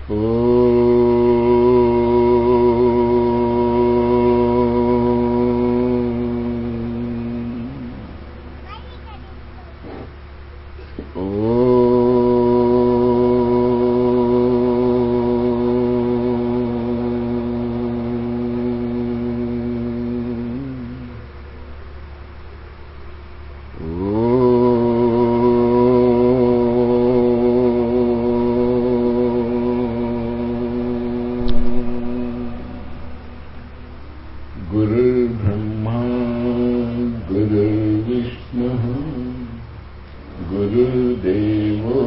गुरुर्ब्रह्मा गुरुर्विष्णुः गुरुदेवो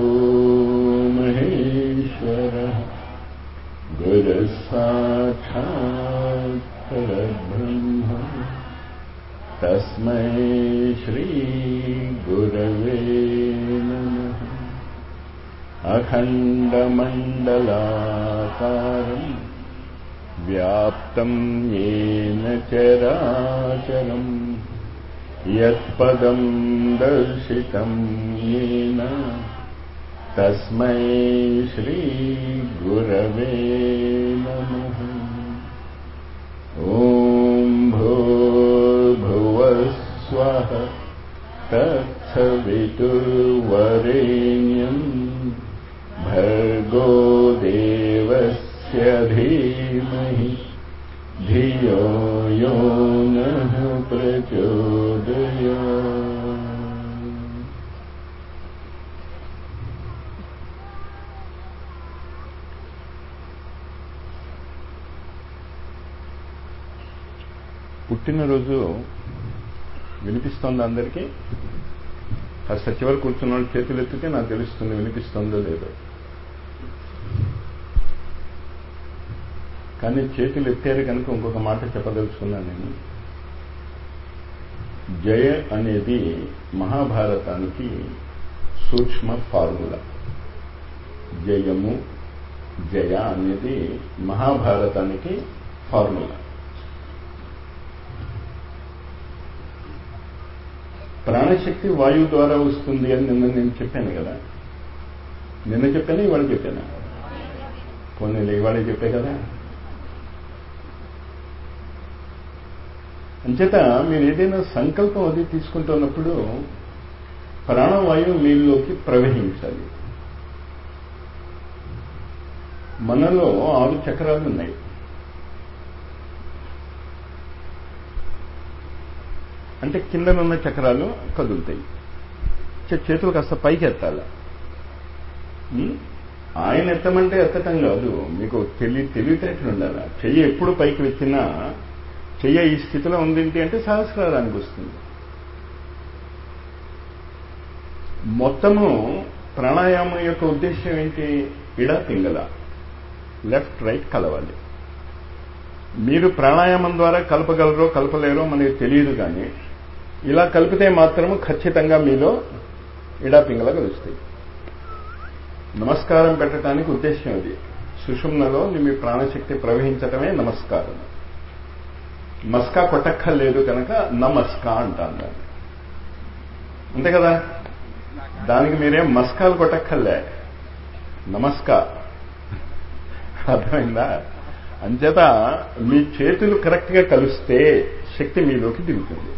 महेश्वरः गुरुः साक्षात् परब्रह्म तस्मै श्रीगुरवे नमः अखण्डमण्डलाकारम् व्याप्तं येन चराचरम् यत्पदं दर्शितं येन तस्मै श्रीगुरवे नमः ॐ भूर्भुवस्वः तत्सवितुर्वरेण्यम् भर्गो देवस्य धीमहि धियो यो नः प्रचोदयात् పుట్టినరోజు వినిపిస్తోంది అందరికీ కాస్త చివరి కూర్చున్న వాళ్ళు చేతులు ఎత్తితే నాకు తెలుస్తుంది వినిపిస్తుందో లేదో కానీ చేతులు ఎత్తారు కనుక ఇంకొక మాట చెప్పదలుచుకున్నాను నేను జయ అనేది మహాభారతానికి సూక్ష్మ ఫార్ములా జయము జయ అనేది మహాభారతానికి ఫార్ములా ప్రాణశక్తి వాయువు ద్వారా వస్తుంది అని నిన్న నేను చెప్పాను కదా నిన్న చెప్పాను ఇవాళ చెప్పాను పోనీ ఇవాళ చెప్పే కదా అంచేత మీరు ఏదైనా సంకల్పం అది తీసుకుంటున్నప్పుడు ప్రాణవాయువు మీలోకి ప్రవహించాలి మనలో ఆరు చక్రాలు ఉన్నాయి అంటే కిందనున్న చక్రాలు కదులుతాయి చేతులు కాస్త పైకి ఎత్తాలి ఆయన ఎత్తమంటే ఎత్తటం కాదు మీకు తెలివి తెలివితేటలు ఉండాలి చెయ్యి ఎప్పుడు పైకి వెచ్చినా చెయ్య ఈ స్థితిలో ఉందేంటి అంటే సహస్రారానికి వస్తుంది మొత్తము ప్రాణాయామం యొక్క ఉద్దేశం ఏంటి ఇడ పింగళ లెఫ్ట్ రైట్ కలవాలి మీరు ప్రాణాయామం ద్వారా కలపగలరో కలపలేరో మనకి తెలియదు కానీ ఇలా కలిపితే మాత్రము ఖచ్చితంగా మీలో ఇడా పింగళ కలుస్తాయి నమస్కారం పెట్టడానికి ఉద్దేశం అది సుషుమ్నలో మీ ప్రాణశక్తి ప్రవహించటమే నమస్కారం మస్కా కొట్టక్కర్లేదు కనుక నమస్కా అంటాను దాన్ని అంతే కదా దానికి మీరేం మస్కాలు కొట్టక్కర్లే నమస్కా అర్థమైందా అంచేత మీ చేతులు కరెక్ట్గా కలిస్తే శక్తి మీలోకి దిగుతుంది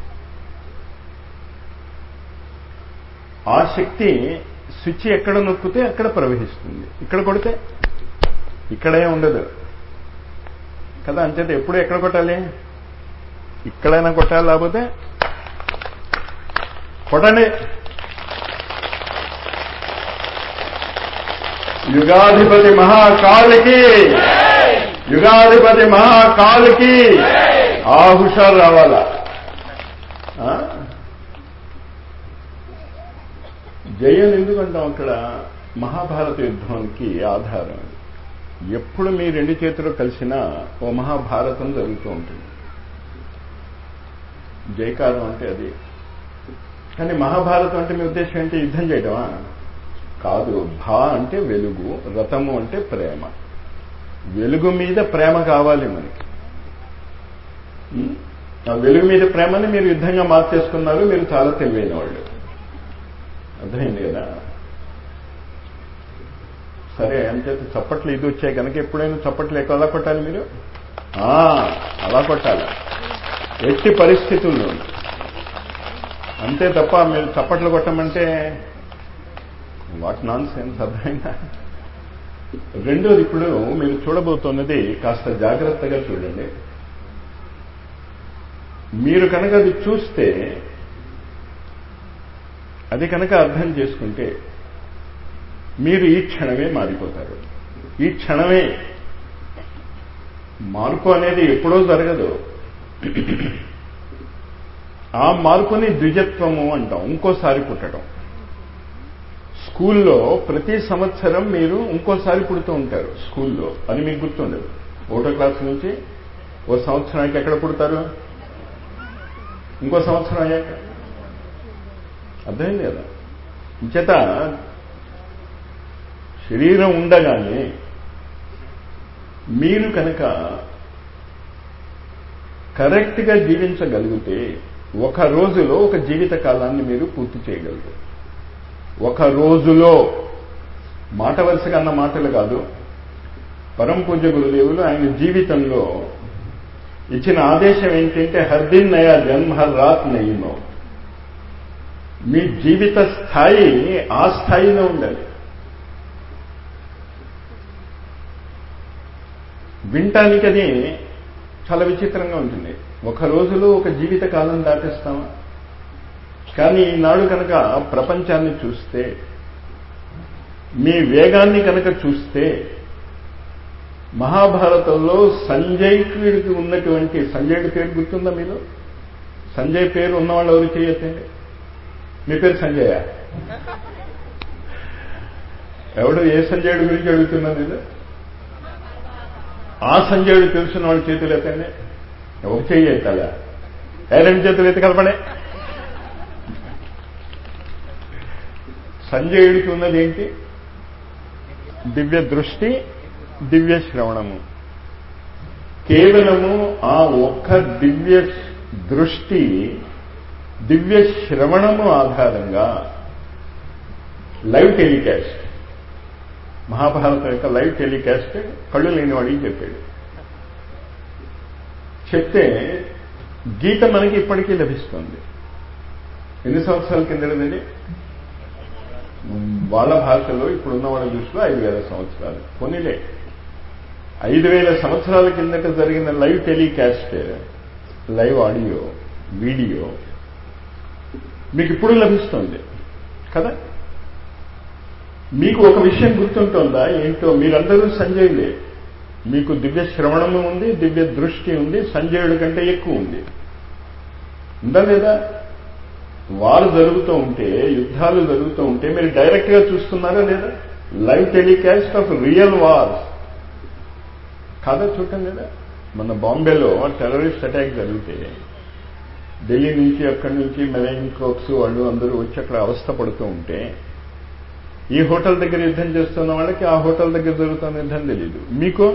ఆ శక్తి స్విచ్ ఎక్కడ నొక్కితే అక్కడ ప్రవహిస్తుంది ఇక్కడ కొడితే ఇక్కడే ఉండదు కదా అంచేత ఎప్పుడు ఎక్కడ కొట్టాలి ఇక్కడైనా కొట్టాలి లేకపోతే కొట్టండి యుగాధిపతి మహాకాలికి యుగాధిపతి మహాకాలికి ఆ హుషారు రావాలా జయం ఎందుకంటాం అక్కడ మహాభారత యుద్ధానికి ఆధారం ఎప్పుడు మీ రెండు చేతులు కలిసినా ఓ మహాభారతం జరుగుతూ ఉంటుంది జయకారం అంటే అది కానీ మహాభారతం అంటే మీ ఉద్దేశం ఏంటి యుద్ధం చేయటమా కాదు భా అంటే వెలుగు రథము అంటే ప్రేమ వెలుగు మీద ప్రేమ కావాలి మనకి ఆ వెలుగు మీద ప్రేమని మీరు యుద్ధంగా మార్చేసుకున్నారు మీరు చాలా తెలివైన వాళ్ళు అర్థమైంది కదా సరే అంచేత చప్పట్లు ఇది వచ్చాయి కనుక ఎప్పుడైనా చప్పట్లు ఎక్కువ అలా కొట్టాలి మీరు ఆ, అలా కొట్టాలి ఎట్టి పరిస్థితుల్లో అంతే తప్ప మీరు చప్పట్లు కొట్టమంటే వాట్ నాన్ సెన్స్ అర్థమైందా రెండోది ఇప్పుడు మీరు చూడబోతున్నది కాస్త జాగ్రత్తగా చూడండి మీరు కనుక అది చూస్తే అది కనుక అర్థం చేసుకుంటే మీరు ఈ క్షణమే మారిపోతారు ఈ క్షణమే మార్పు అనేది ఎప్పుడో జరగదు ఆ మార్పుని ద్విజత్వము అంటాం ఇంకోసారి పుట్టడం స్కూల్లో ప్రతి సంవత్సరం మీరు ఇంకోసారి పుడుతూ ఉంటారు స్కూల్లో అది మీకు గుర్తుండదు ఒకటో క్లాస్ నుంచి ఓ సంవత్సరానికి ఎక్కడ పుడతారు ఇంకో సంవత్సరం అయ్యాక అర్థమైంది కదా ఇంచేత శరీరం ఉండగానే మీరు కనుక కరెక్ట్గా జీవించగలిగితే ఒక రోజులో ఒక జీవిత కాలాన్ని మీరు పూర్తి చేయగలుగుతారు ఒక రోజులో మాట వరుసగా అన్న మాటలు కాదు పరం పూజ్య గురుదేవులు ఆయన జీవితంలో ఇచ్చిన ఆదేశం ఏంటంటే హర్ దిన్ నయా జన్మ హర్ రాత్ నయీమో మీ జీవిత స్థాయి ఆ స్థాయిలో ఉండాలి వినటానికి అది చాలా విచిత్రంగా ఉంటుంది ఒక రోజులో ఒక జీవిత కాలం దాటిస్తామా కానీ ఈనాడు కనుక ప్రపంచాన్ని చూస్తే మీ వేగాన్ని కనుక చూస్తే మహాభారతంలో సంజయ్కి ఉన్నటువంటి సంజయుడి పేరు గుర్తుందా మీరు సంజయ్ పేరు ఉన్నవాళ్ళు ఎవరు చేయొచ్చండి మీ పేరు సంజయ ఎవడు ఏ సంజయుడి గురించి అడుగుతున్నది ఇది ఆ సంజయుడు తెలుసున్న వాళ్ళ చేతులు ఎత్తండి ఒక చెయ్యి ఎత్తాలా ఏ రెండు చేతులు ఎత్తి కలపడే సంజయుడికి ఉన్నది ఏంటి దివ్య దృష్టి దివ్య శ్రవణము కేవలము ఆ ఒక్క దివ్య దృష్టి దివ్య శ్రవణము ఆధారంగా లైవ్ టెలికాస్ట్ మహాభారతం యొక్క లైవ్ టెలికాస్ట్ కళ్ళు లేనివాడికి చెప్పాడు చెప్తే గీత మనకి ఇప్పటికీ లభిస్తుంది ఎన్ని సంవత్సరాల కిందది వాళ్ళ భాషలో ఇప్పుడున్న వాళ్ళ దృష్టిలో ఐదు వేల సంవత్సరాలు కొనిలే ఐదు వేల సంవత్సరాల కిందట జరిగిన live telecast live audio video మీకు ఇప్పుడు లభిస్తుంది కదా మీకు ఒక విషయం గుర్తుంటుందా ఏంటో మీరందరూ సంజయులే మీకు దివ్య శ్రవణము ఉంది దివ్య దృష్టి ఉంది సంజయుడి కంటే ఎక్కువ ఉంది ఉందా లేదా వారు జరుగుతూ ఉంటే యుద్ధాలు జరుగుతూ ఉంటే మీరు డైరెక్ట్ గా చూస్తున్నారా లేదా live telecast of real wars కాదా చూడటం లేదా మన బాంబేలో టెర్రరిస్ట్ అటాక్ జరిగితే ఢిల్లీ నుంచి అక్కడి నుంచి మెరైన్ క్రోప్స్ వాళ్ళు అందరూ వచ్చి అక్కడ అవస్థ పడుతూ ఉంటే ఈ హోటల్ దగ్గర యుద్ధం చేస్తున్న వాళ్ళకి ఆ హోటల్ దగ్గర జరుగుతున్న యుద్ధం తెలియదు మీకు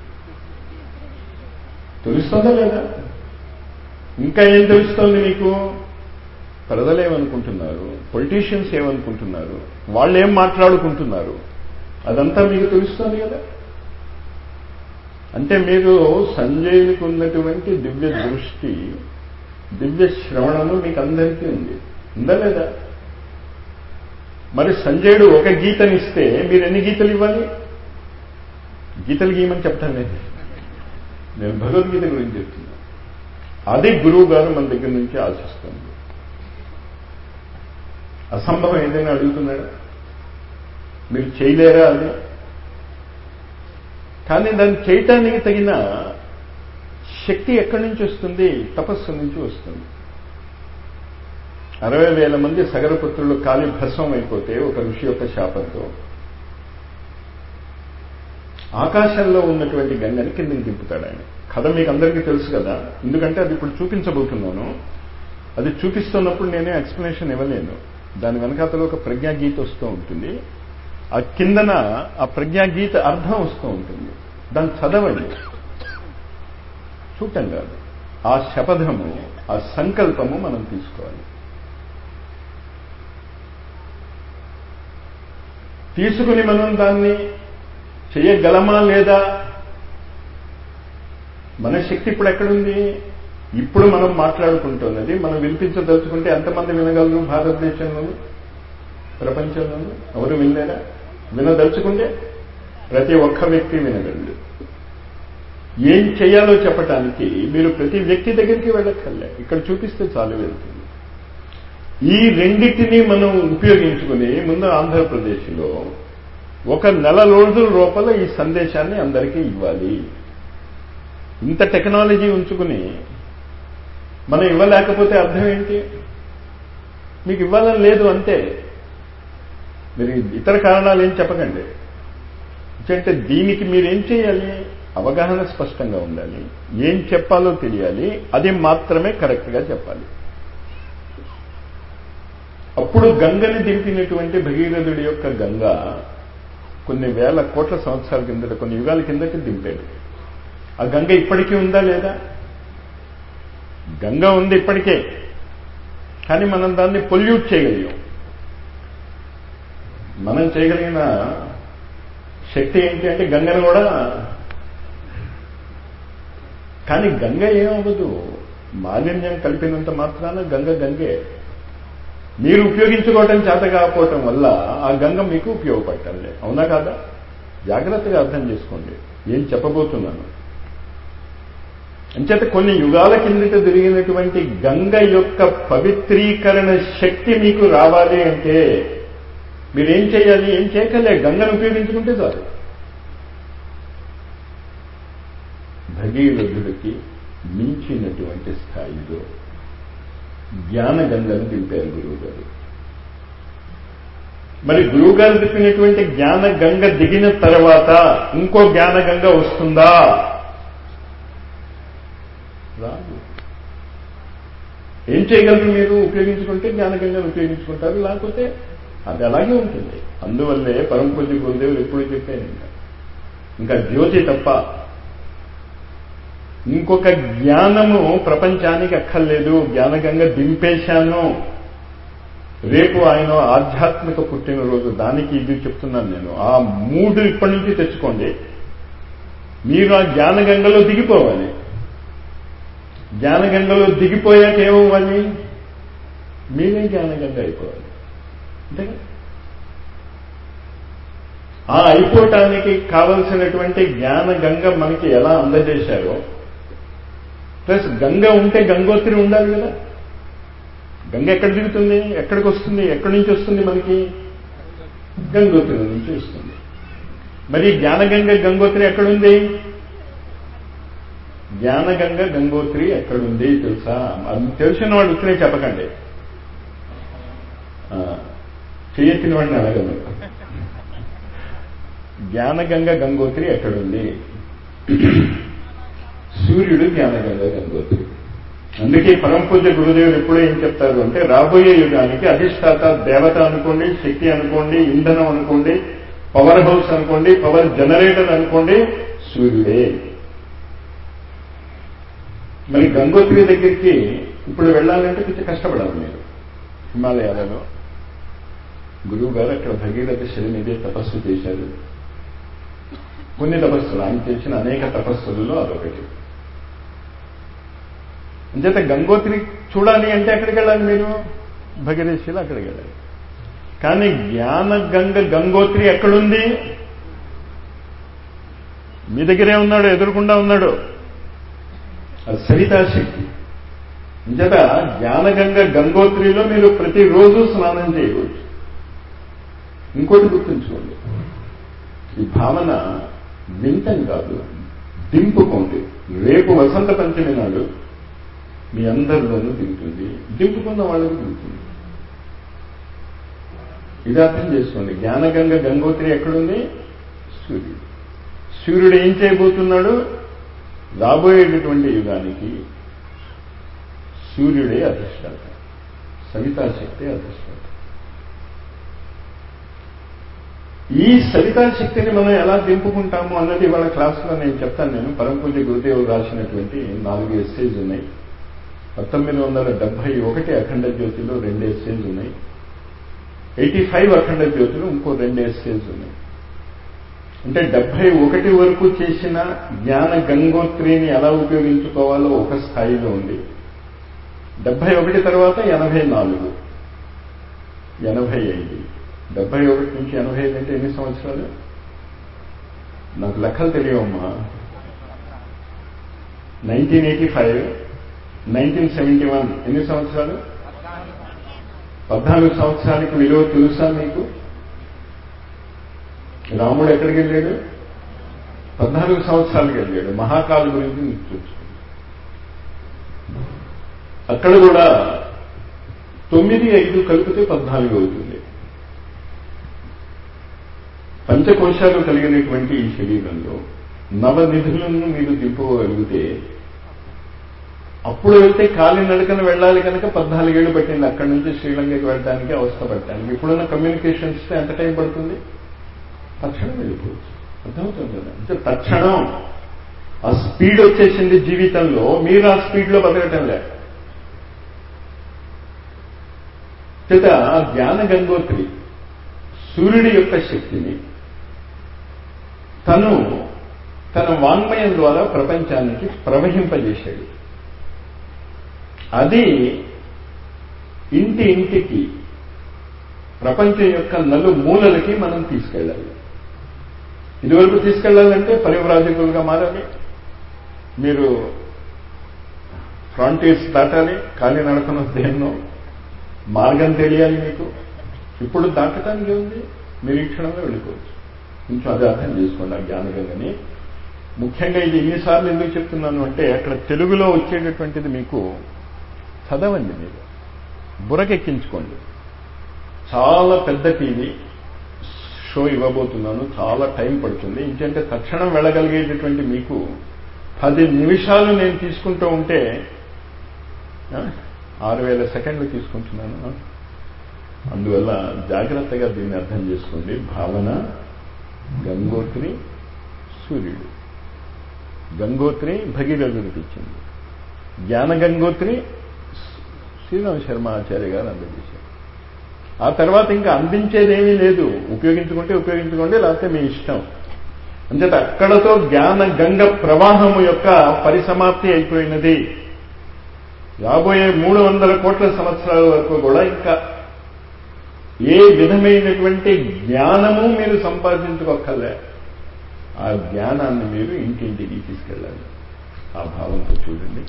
తెలుస్తుందా లేదా ఇంకా ఏం తెలుస్తోంది మీకు ప్రజలు ఏమనుకుంటున్నారు పొలిటీషియన్స్ ఏమనుకుంటున్నారు వాళ్ళు ఏం మాట్లాడుకుంటున్నారు అదంతా మీకు తెలుస్తుంది కదా అంటే మీరు సంజయునికి ఉన్నటువంటి దివ్య దృష్టి దివ్య శ్రవణము మీకు అందరికీ ఉంది ఉందా లేదా మరి సంజయుడు ఒక గీతనిస్తే మీరు ఎన్ని గీతలు ఇవ్వాలి గీతలు గీయమని చెప్తాను నేను నేను భగవద్గీత గురించి చెప్తున్నా అదే గురువు గారు మన దగ్గర నుంచి ఆశిస్తుంది అసంభవం ఏదైనా అడుగుతున్నాడా మీరు చేయలేరా అది కానీ దాన్ని చేయటానికి తగిన శక్తి ఎక్కడి నుంచి వస్తుంది తపస్సు నుంచి వస్తుంది అరవై వేల మంది సగరపుత్రులు కాలి భస్మం అయిపోతే ఒక ఋషి యొక్క శాపంతో ఆకాశంలో ఉన్నటువంటి గంగని కిందకి దింపుతాడు ఆయన కథ మీకు అందరికీ తెలుసు కదా ఎందుకంటే అది ఇప్పుడు చూపించబోతున్నాను అది చూపిస్తున్నప్పుడు నేనే ఎక్స్ప్లెనేషన్ ఇవ్వలేను దాని వెనకాతలో ఒక ప్రజ్ఞాగీత వస్తూ ఉంటుంది ఆ కిందన ఆ ప్రజ్ఞాగీత అర్థం వస్తూ ఉంటుంది దాన్ని చదవండి చూడటం కాదు ఆ శపథము ఆ సంకల్పము మనం తీసుకోవాలి తీసుకుని మనం దాన్ని చేయగలమా లేదా మన శక్తి ఇప్పుడు ఎక్కడుంది ఇప్పుడు మనం మాట్లాడుకుంటున్నది మనం వినిపించదలుచుకుంటే ఎంతమంది వినగలరు భారతదేశంలోను ప్రపంచంలోను ఎవరు వినలేరా వినదలుచుకుంటే ప్రతి ఒక్క వ్యక్తి వినగలడు ఏం చేయాలో చెప్పటానికి మీరు ప్రతి వ్యక్తి దగ్గరికి వెళ్ళక్కర్లే ఇక్కడ చూపిస్తే చాలు వెళ్తుంది ఈ రెండింటినీ మనం ఉపయోగించుకుని ముందు ఆంధ్రప్రదేశ్లో ఒక నెల రోజుల లోపల ఈ సందేశాన్ని అందరికీ ఇవ్వాలి ఇంత టెక్నాలజీ ఉంచుకుని మనం ఇవ్వలేకపోతే అర్థం ఏంటి మీకు ఇవ్వాలని లేదు అంతే మీరు ఇతర కారణాలు ఏం చెప్పకండి అంటే దీనికి మీరేం చేయాలి అవగాహన స్పష్టంగా ఉండాలి ఏం చెప్పాలో తెలియాలి అది మాత్రమే కరెక్ట్గా చెప్పాలి అప్పుడు గంగని దింపినటువంటి భగీరథుడి యొక్క గంగ కొన్ని వేల కోట్ల సంవత్సరాల కిందట కొన్ని యుగాల కిందట దింపాడు ఆ గంగ ఇప్పటికీ ఉందా లేదా గంగ ఉంది ఇప్పటికే కానీ మనం దాన్ని పొల్యూట్ చేయగలిగాం మనం చేయగలిగిన శక్తి ఏంటి అంటే గంగను కూడా కానీ గంగ ఏమవ్వదు మాలిన్యం కలిపినంత మాత్రాన గంగ గంగే మీరు ఉపయోగించుకోవటం చేత కాకపోవటం వల్ల ఆ గంగ మీకు ఉపయోగపడటంలే అవునా కాదా జాగ్రత్తగా అర్థం చేసుకోండి ఏం చెప్పబోతున్నాను అంచేత కొన్ని యుగాల కిందట జరిగినటువంటి గంగ యొక్క పవిత్రీకరణ శక్తి మీకు రావాలి అంటే మీరేం చేయాలి ఏం చేయకలే గంగను ఉపయోగించుకుంటే చాలు భగీరథుడికి మించినటువంటి స్థాయిలో జ్ఞాన గంగను దింపారు గురువు గారు మరి గురువు గారు దిప్పినటువంటి జ్ఞాన గంగ దిగిన తర్వాత ఇంకో జ్ఞాన గంగ వస్తుందా రాదు ఏం చేయగలరు మీరు ఉపయోగించుకుంటే జ్ఞానగంగను ఉపయోగించుకుంటారు లేకపోతే అది అలాగే ఉంటుంది అందువల్లే పరమ పూజ్య గురుదేవులు ఎప్పుడు చెప్పాను ఇంకా ఇంకా జ్యోతి తప్ప ఇంకొక జ్ఞానము ప్రపంచానికి అక్కర్లేదు జ్ఞానగంగ దింపేశాను రేపు ఆయన ఆధ్యాత్మిక పుట్టినరోజు దానికి ఇది చెప్తున్నాను నేను ఆ మూడు ఇప్పటి నుంచి తెచ్చుకోండి మీరు ఆ జ్ఞానగంగలో దిగిపోవాలి జ్ఞానగంగలో దిగిపోయాక ఏమవ్వాలి మీరే జ్ఞానగంగ అయిపోవాలి అంతేగా ఆ అయిపోవటానికి కావలసినటువంటి జ్ఞానగంగ మనకి ఎలా అందజేశారో ప్లస్ గంగ ఉంటే గంగోత్రి ఉండాలి కదా గంగ ఎక్కడ దిగుతుంది ఎక్కడికి వస్తుంది ఎక్కడి నుంచి వస్తుంది మనకి గంగోత్రి నుంచి వస్తుంది మరి జ్ఞానగంగ గంగోత్రి ఎక్కడుంది జ్ఞానగంగ గంగోత్రి ఎక్కడుంది తెలుసా అది తెలిసిన వాళ్ళు వచ్చినే చెప్పకండి చేయెత్తిన వాడిని అడగను జ్ఞానగంగ గంగోత్రి ఎక్కడుంది సూర్యుడు జ్ఞానగంగ గంగోత్రి అందుకే పరమ పూజ గురుదేవులు ఎప్పుడూ ఏం చెప్తారు అంటే రాబోయే యుగానికి అధిష్టాత దేవత అనుకోండి శక్తి అనుకోండి ఇంధనం అనుకోండి పవర్ హౌస్ అనుకోండి పవర్ జనరేటర్ అనుకోండి సూర్యుడే మరి గంగోత్రి దగ్గరికి ఇప్పుడు వెళ్ళాలంటే కొంచెం కష్టపడాలి మీరు హిమాలయాలలో గురువు గారు అక్కడ భగీరథ శని మీదే తపస్సు చేశారు కొన్ని తపస్సులు ఆయన చేసిన అనేక తపస్సులలో అదొకటి అంచేత గంగోత్రి చూడాలి అంటే ఎక్కడికి వెళ్ళాలి మీరు భగీరథశిల అక్కడికి వెళ్ళాలి కానీ జ్ఞాన గంగ గంగోత్రి ఎక్కడుంది మీ దగ్గరే ఉన్నాడు ఎదురుకుండా ఉన్నాడు అది సరితాశక్తి అంచేత జ్ఞానగంగ గంగోత్రిలో మీరు ప్రతిరోజు స్నానం చేయవచ్చు ఇంకోటి గుర్తుంచుకోండి ఈ భావన వింతం కాదు దింపుకోండి రేపు వసంత పంచమి నాడు మీ అందరిలోనూ దిగుతుంది దింపుకున్న వాళ్ళకి దిగుతుంది ఇది అర్థం చేసుకోండి జ్ఞానగంగ గంగోత్రి ఎక్కడుంది సూర్యుడు సూర్యుడు ఏం చేయబోతున్నాడు రాబోయేటటువంటి యుగానికి సూర్యుడే అధిష్టాత సవితాశక్తి అధిష్టాత ఈ సవితాశక్తిని మనం ఎలా దింపుకుంటాము అన్నది వాళ్ళ క్లాసులో నేను చెప్తాను నేను పరంపూజ గురుదేవులు రాసినటువంటి నాలుగు ఎస్సేజ్ ఉన్నాయి పంతొమ్మిది వందల డెబ్బై ఒకటి అఖండ జ్యోతిలో రెండు ఎస్సేజ్ ఉన్నాయి ఎయిటీ ఫైవ్ అఖండ జ్యోతిలో ఇంకో రెండు ఎస్సేజ్ ఉన్నాయి అంటే డెబ్బై ఒకటి వరకు చేసిన జ్ఞాన గంగోత్రిని ఎలా ఉపయోగించుకోవాలో ఒక స్థాయిలో ఉంది డెబ్బై ఒకటి తర్వాత ఎనభై నాలుగు ఎనభై ఐదు డెబ్బై ఒకటి నుంచి ఎనభై ఐదు అంటే ఎన్ని సంవత్సరాలు నాకు లెక్కలు తెలియవమ్మా nineteen eighty five nineteen seventy one ఎన్ని సంవత్సరాలు పద్నాలుగు సంవత్సరాలకి విలువ తెలుసా మీకు రాముడు ఎక్కడికి వెళ్ళాడు పద్నాలుగు సంవత్సరాలకి వెళ్ళాడు మహాకాలు గురించి మీకు చూసుకోండి అక్కడ కూడా తొమ్మిది ఐదు కలిపితే పద్నాలుగు అవుతుంది పంచకోశాలు కలిగినటువంటి ఈ శరీరంలో నవనిధులను మీరు దింపుకోగలిగితే అప్పుడు వెళ్తే కాలి నడకన వెళ్ళాలి కనుక పద్నాలుగేళ్లు పట్టింది అక్కడి నుంచి శ్రీలంకకి వెళ్ళడానికి అవస్థ పడటానికి ఇప్పుడున్న కమ్యూనికేషన్స్ ఎంత టైం పడుతుంది తక్షణం వెళ్ళిపోవచ్చు అర్థమవుతుంది కదా అంటే తక్షణం ఆ స్పీడ్ వచ్చేసింది జీవితంలో మీరు ఆ స్పీడ్లో బతకటం లే చేత జ్ఞాన గంగోత్రి సూర్యుడి యొక్క శక్తిని తను తన వాంగ్మయం ద్వారా ప్రపంచానికి ప్రవహింపజేశాడు అది ఇంటి ఇంటికి ప్రపంచం యొక్క నలు మూలలకి మనం తీసుకెళ్ళాలి ఇదివరకు తీసుకెళ్లాలంటే పరివ్రాజకులుగా మారాలి మీరు ఫ్రాంటీర్స్ దాటాలి ఖాళీ నడకను దేన్నో మార్గం తెలియాలి మీకు ఇప్పుడు దాటడానికి ఉంది నిరీక్షణలో వెళ్ళిపోవచ్చు కొంచెం అది అర్థం చేసుకోండి ఆ జ్ఞానగంగని ముఖ్యంగా ఇది ఎన్నిసార్లు ఎందుకు చెప్తున్నాను అంటే అక్కడ తెలుగులో వచ్చేటటువంటిది మీకు చదవండి మీరు బురకెక్కించుకోండి చాలా పెద్ద టీవీ షో ఇవ్వబోతున్నాను చాలా టైం పడుతుంది ఇంకంటే తక్షణం వెళ్ళగలిగేటటువంటి మీకు పది నిమిషాలు నేను తీసుకుంటూ ఉంటే ఆరు వేల సెకండ్లు తీసుకుంటున్నాను అందువల్ల జాగ్రత్తగా దీన్ని అర్థం చేసుకోండి భావన గంగోత్రి సూర్యుడు గంగోత్రి భగీరథుడికి ఇచ్చింది జ్ఞాన గంగోత్రి శ్రీరామ శర్మ ఆచార్య గారు అందజేశారు ఆ తర్వాత ఇంకా అందించేదేమీ లేదు ఉపయోగించుకుంటే ఉపయోగించుకోండి లేకపోతే మీ ఇష్టం అంచేత అక్కడతో జ్ఞాన గంగ ప్రవాహము యొక్క పరిసమాప్తి అయిపోయినది రాబోయే మూడు వందల కోట్ల సంవత్సరాల వరకు కూడా ఇంకా ఏ విధమైనటువంటి జ్ఞానము మీరు సంపాదించుకోక్కర్లే ఆ జ్ఞానాన్ని మీరు ఇంటింటికి తీసుకెళ్ళాలి ఆ భావంతో చూడండి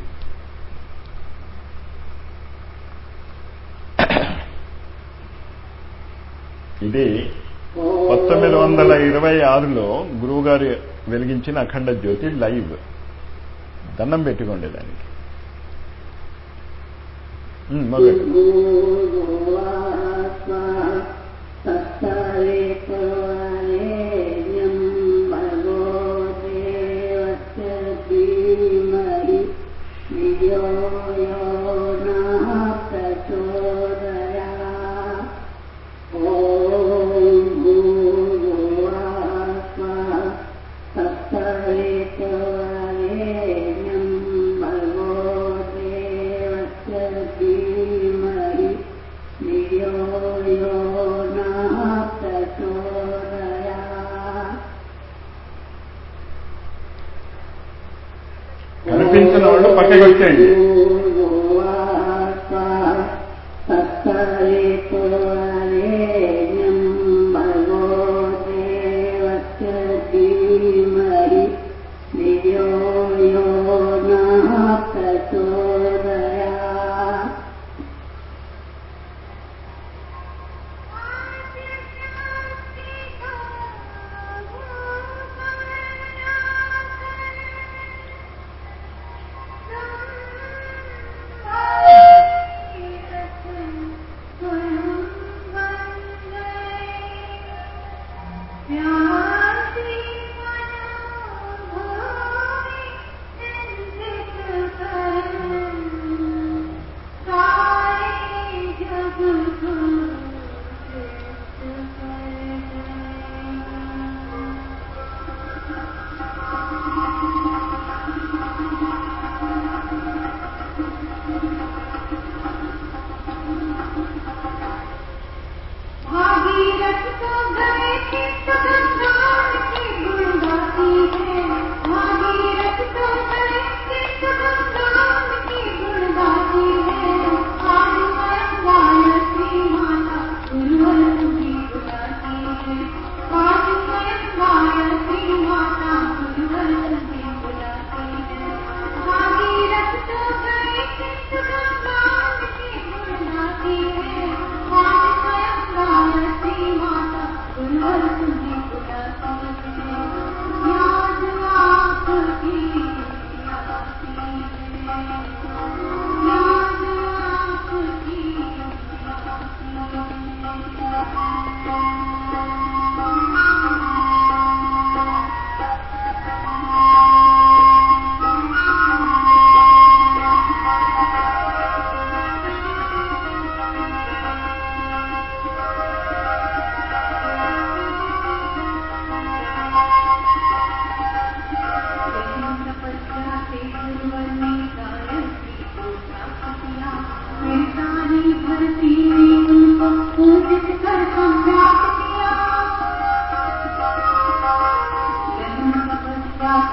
ఇది పంతొమ్మిది వందల ఇరవై ఆరులో గురువుగారు వెలిగించిన అఖండ జ్యోతి లైవ్ దండం పెట్టుకోండి దానికి మొదలు కనిపించిన వాళ్ళు పక్కకి వచ్చేయండి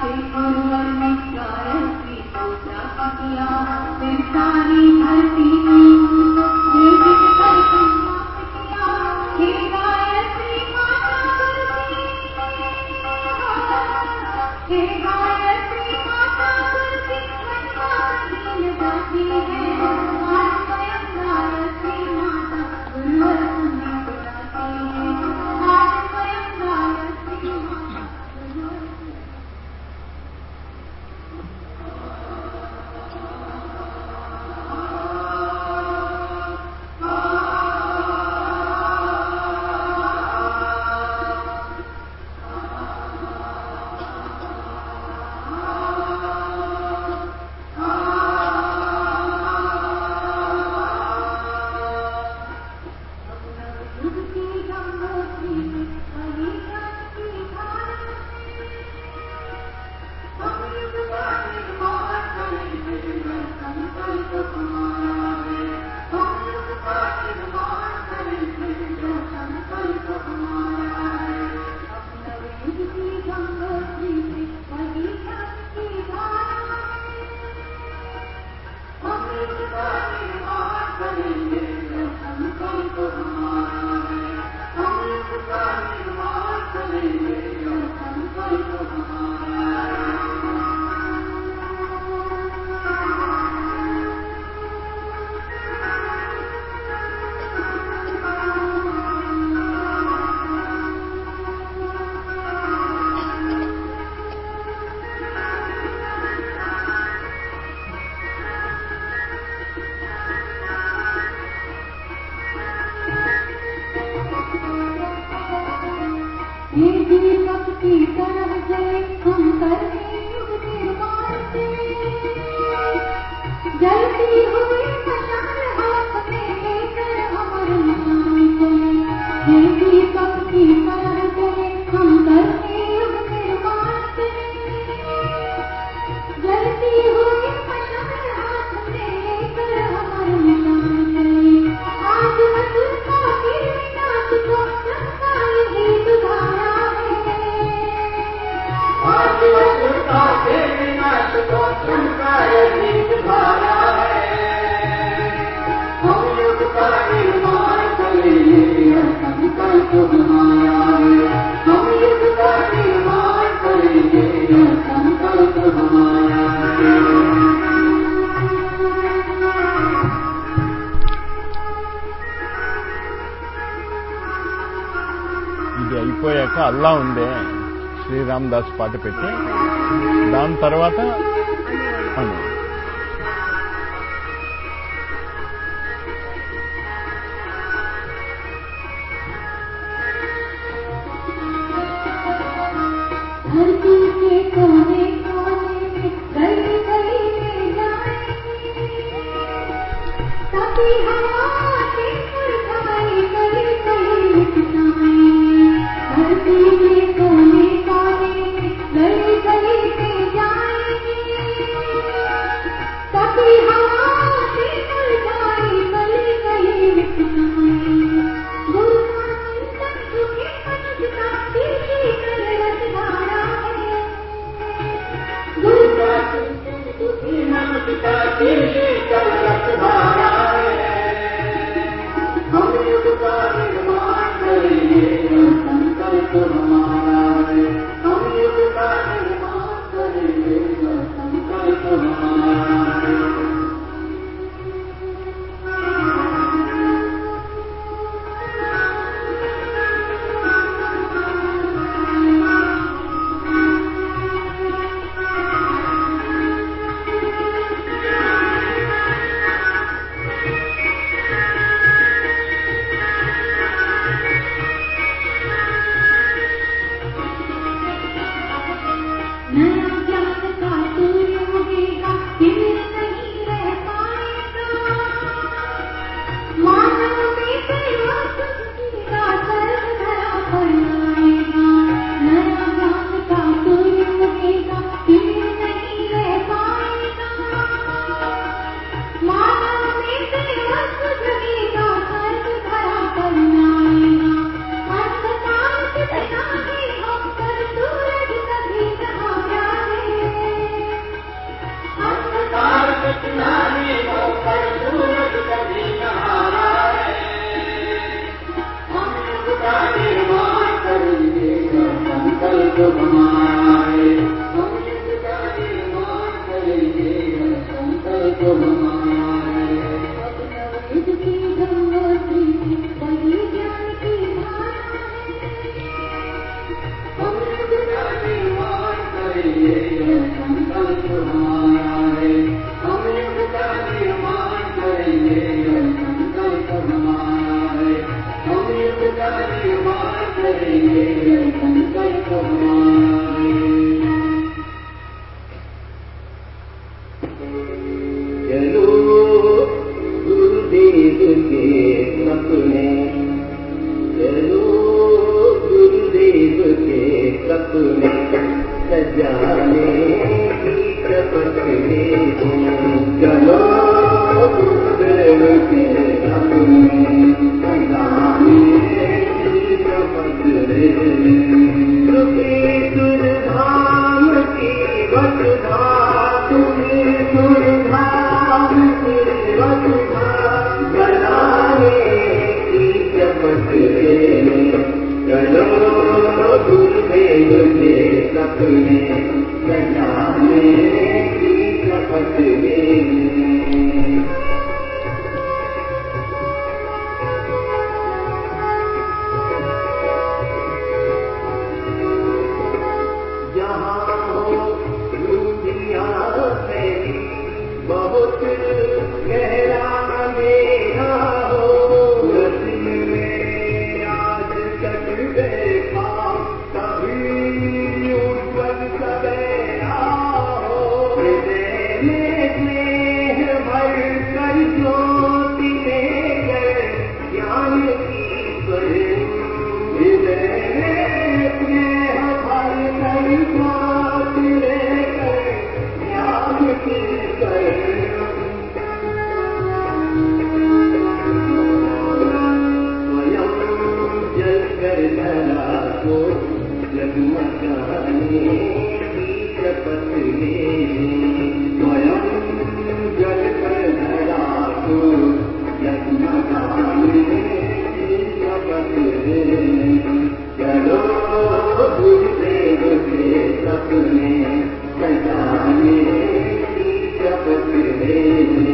ఇది అయిపోయాక అల్లా ఉందే శ్రీరామ్ దాస్ పాట పెట్టి దాని తర్వాత అను धरती के कोने कोने में गली गली में जाएंगे ताकि हवा के मुरझाए गली गली मिटाएंगे धरती के कोने कोने में गली गली में जाएंगे ताकि हवा के मुरझाए गली गली मिटाएंगे गुरु का चिंतन झुके मनुष्य का तीसरी कलरस धारा है गुरु का चिंतन झुके मनुष्य का तीसरी कलरस धारा हम युग का निर्माण करेंगे यह संकल्प हमारा है हम युग का निर्माण करेंगे यह संकल्प हमारा है नया ज्ञान का सूर्य उगेगा फिर नहीं रह पाएगा मानव में सेवा का सर्व धरा पर आएगा नया ज्ञान का सूर्य उगेगा फिर नहीं रह पाएगा मानव में सेवा जगेगा सर्व धरा पर आएगा अंधकार कितना ही हम पर सूरज कभी सहारा है संकल्प हमारे हम युग का निर्माण करेंगे यह संकल्प हमारे अपना वेद की गंगोत्री वही ज्ञान की धारा हम युग का निर्माण करेंगे यह संकल्प हमारा है हम युग का निर्माण करेंगे यह संकल्प हमारा है हम युग का निर्माण करेंगे यह संकल्प हमारा है चलो गुरुदेव के सपने चलो गुरुदेव के सपने सजाने की शपथ लेते चलो गुरुदेव के सपने सजाने की शपथ लेते सुरधाम की वसुधा तुम्हें सुरधाम की वसुधा बनाने की शपथ लेने चलो गुरुदेव के सपने सजाने की शपथ लेने जहाँ हो दुनिया फैली बहुत गहरा अंधेरा हो रस्म में आज तक देखा कभी उज्जवल सवेरा हो हृदय में स्नेह भर कर ज्योति लेकर ज्ञान की स्वयं हृदय में स्नेह भर कर ज्योति लेकर ज्ञान की स्वयं स्वयं जल कर धरा को जगमगाने की शपथ लेने स्वयं जल कर धरा को जगमगाने की शपथ लेने चलो गुरुदेव के सपने सजाने की शपथ लेने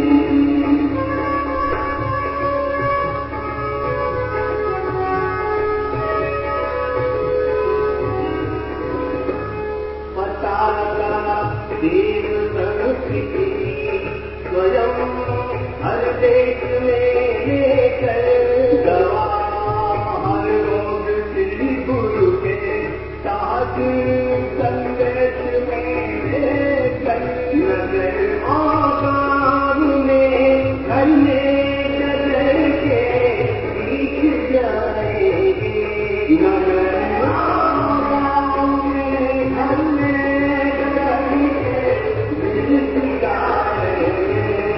पताका देव संस्कृति स्वयं हर देश में लेकर दवा हर रोग श्री गुरु के साथ संदेश में लेकर नगर आगाम में घर में नगर के बीच जाएंगे नगर आगाम में घर में नगर के बीच जाएंगे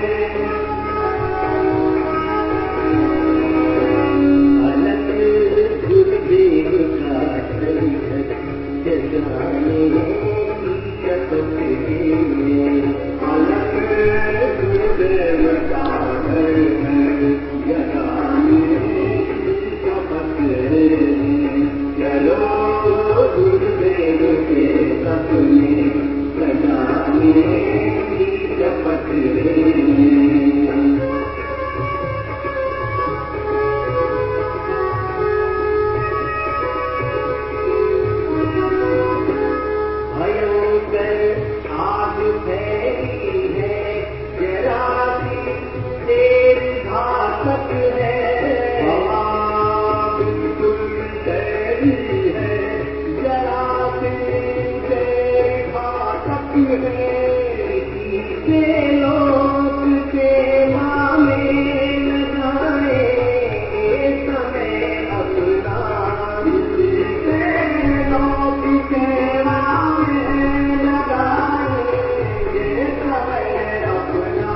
अलग गुरुदेव का संगत जगाने की शपथ लेने अलग गुरुदेव का संगत जगाने की शपथ लेने चलो गुरुदेव के सपने सजाने की शपथ लेने भयंकर आग फैली है जरा सी तेज घातक है हवा बिल्कुल कैदी है जरा सी तेज घातक है से लोक के मामे लगाए ये समय अपना से लोक के मामे लगाए ये समय अपना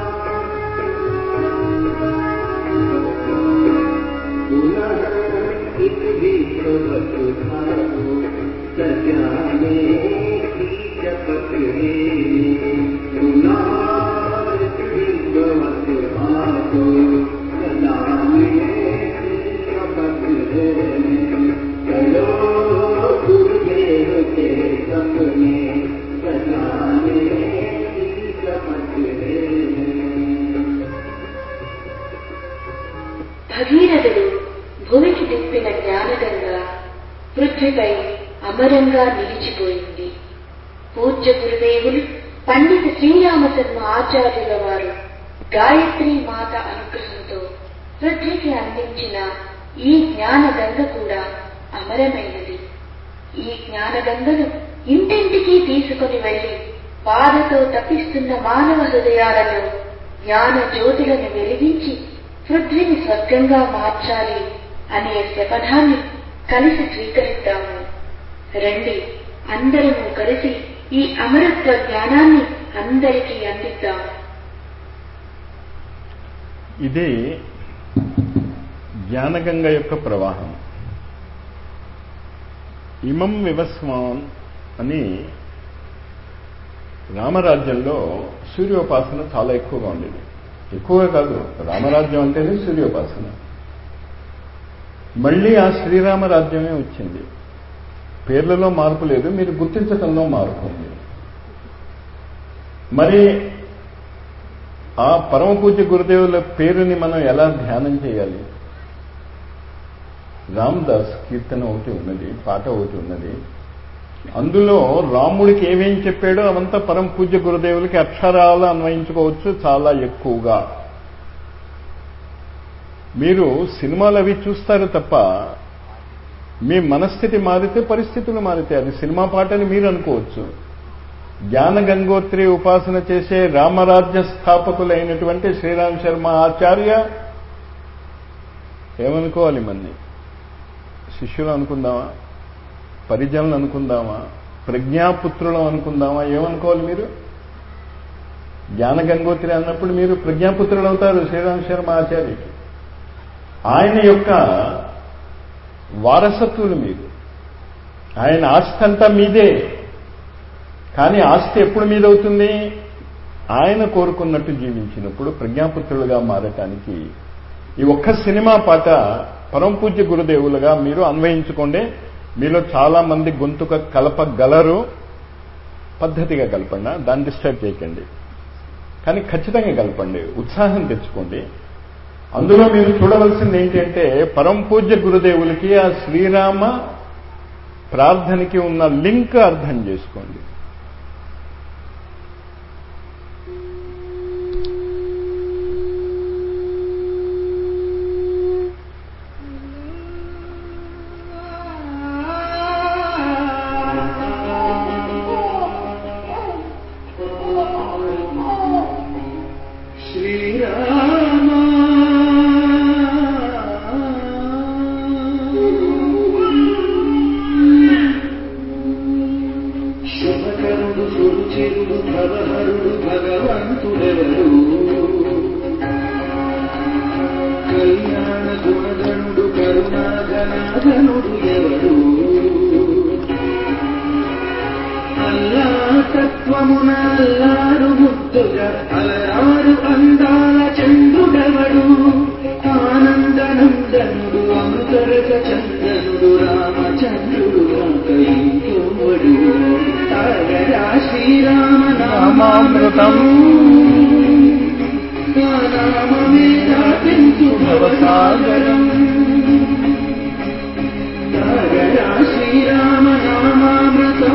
पुनः इस विश्व वसुधा को सजाने की शपथ लेने पुनः इस विश्व वसुधा को सजाने की शपथ लेने चलो गुरुदेव పృథ్వీపై అమరంగా నిలిచిపోయింది పూజ్య గురుదేవులు పండిత శ్రీరామశర్మ ఆచార్యుల వారు గాయత్రి మాత అనుగ్రహంతో పృథ్వీకి అందించిన ఈ జ్ఞానగంగ కూడా అమరమైనది ఈ జ్ఞానగంగను ఇంటింటికి తీసుకొని వెళ్లి బాధతో తప్పిస్తున్న మానవ హృదయాలలో జ్ఞాన జ్యోతులను వెలిగించి పృథ్వీని స్వర్గంగా మార్చాలి అనే శపథాన్ని కలిసి స్వీకరిద్దాము రండి అందరము కలిసి ఈ అమరత్వ జ్ఞానాన్ని అందరికీ అందిద్దాం ఇదే జ్ఞానగంగ యొక్క ప్రవాహం ఇమం వివస్వాన్ అని రామరాజ్యంలో సూర్యోపాసన చాలా ఎక్కువగా ఉండేది ఎక్కువగా కాదు రామరాజ్యం అంటేనే సూర్యోపాసన మళ్ళీ ఆ శ్రీరామరాజ్యమే వచ్చింది పేర్లలో మార్పు లేదు మీరు గుర్తించటంలో మార్పు ఉంది మరి ఆ పరమ పూజ్య గురుదేవుల పేరుని మనం ఎలా ధ్యానం చేయాలి రామ్దాస్ కీర్తన ఒకటి ఉన్నది పాట ఒకటి ఉన్నది అందులో రాముడికి ఏమేం చెప్పాడో అవంతా పరమ పూజ్య గురుదేవులకి అక్షరాలు అన్వయించుకోవచ్చు చాలా ఎక్కువగా మీరు సినిమాలు అవి చూస్తారు తప్ప మీ మనస్థితి మారితే పరిస్థితులు మారితే అది సినిమా పాటని మీరు అనుకోవచ్చు జ్ఞాన గంగోత్రి ఉపాసన చేసే రామరాజ్య స్థాపకులైనటువంటి శ్రీరామ్ శర్మ ఆచార్య ఏమనుకోవాలి మన్ని శిష్యులు అనుకుందామా పరిజనులు అనుకుందామా ప్రజ్ఞాపుత్రులం అనుకుందామా ఏమనుకోవాలి మీరు జ్ఞాన గంగోత్రి అన్నప్పుడు మీరు ప్రజ్ఞాపుత్రులు అవుతారు శ్రీరామ్ శర్మ ఆచార్యకి ఆయన యొక్క వారసత్వులు మీరు ఆయన ఆస్తి అంతా మీదే కానీ ఆస్తి ఎప్పుడు మీదవుతుంది ఆయన కోరుకున్నట్టు జీవించినప్పుడు ప్రజ్ఞాపుత్రులుగా మారటానికి ఈ ఒక్క సినిమా పాట పరమ పూజ్య గురుదేవులుగా మీరు అన్వయించుకోండి మీలో చాలా మంది గొంతుక కలపగలరు పద్ధతిగా కలపండి దాన్ని డిస్టర్బ్ చేయకండి కానీ ఖచ్చితంగా కలపండి ఉత్సాహం తెచ్చుకోండి అందులో మీరు చూడవలసింది ఏంటి అంటే పరమ పూజ్య గురుదేవులకి ఆ శ్రీరామ ప్రార్థనకి ఉన్న లింక్ అర్థం చేసుకోండి శుభకరుడు సురుచిరుడు భవహరుడు భగవంతుడెవరు కళ్యాణ గుణగణుడు కరుణాగనాగనుడు ఎవరు అల్లా తత్వమున అల్లారు ముద్దుగా అలరారు అందాల చంద్రుడెవడు ఆనందనందనుడు అమృతరస చంద్రనుడు రామచంద్రుడు కాక ఇంకెవ్వడు తాగరా శ్రీరామ నామామృతం ఆ నామమే దాటించు భవసాగరం తాగరా శ్రీరామ నామామృతం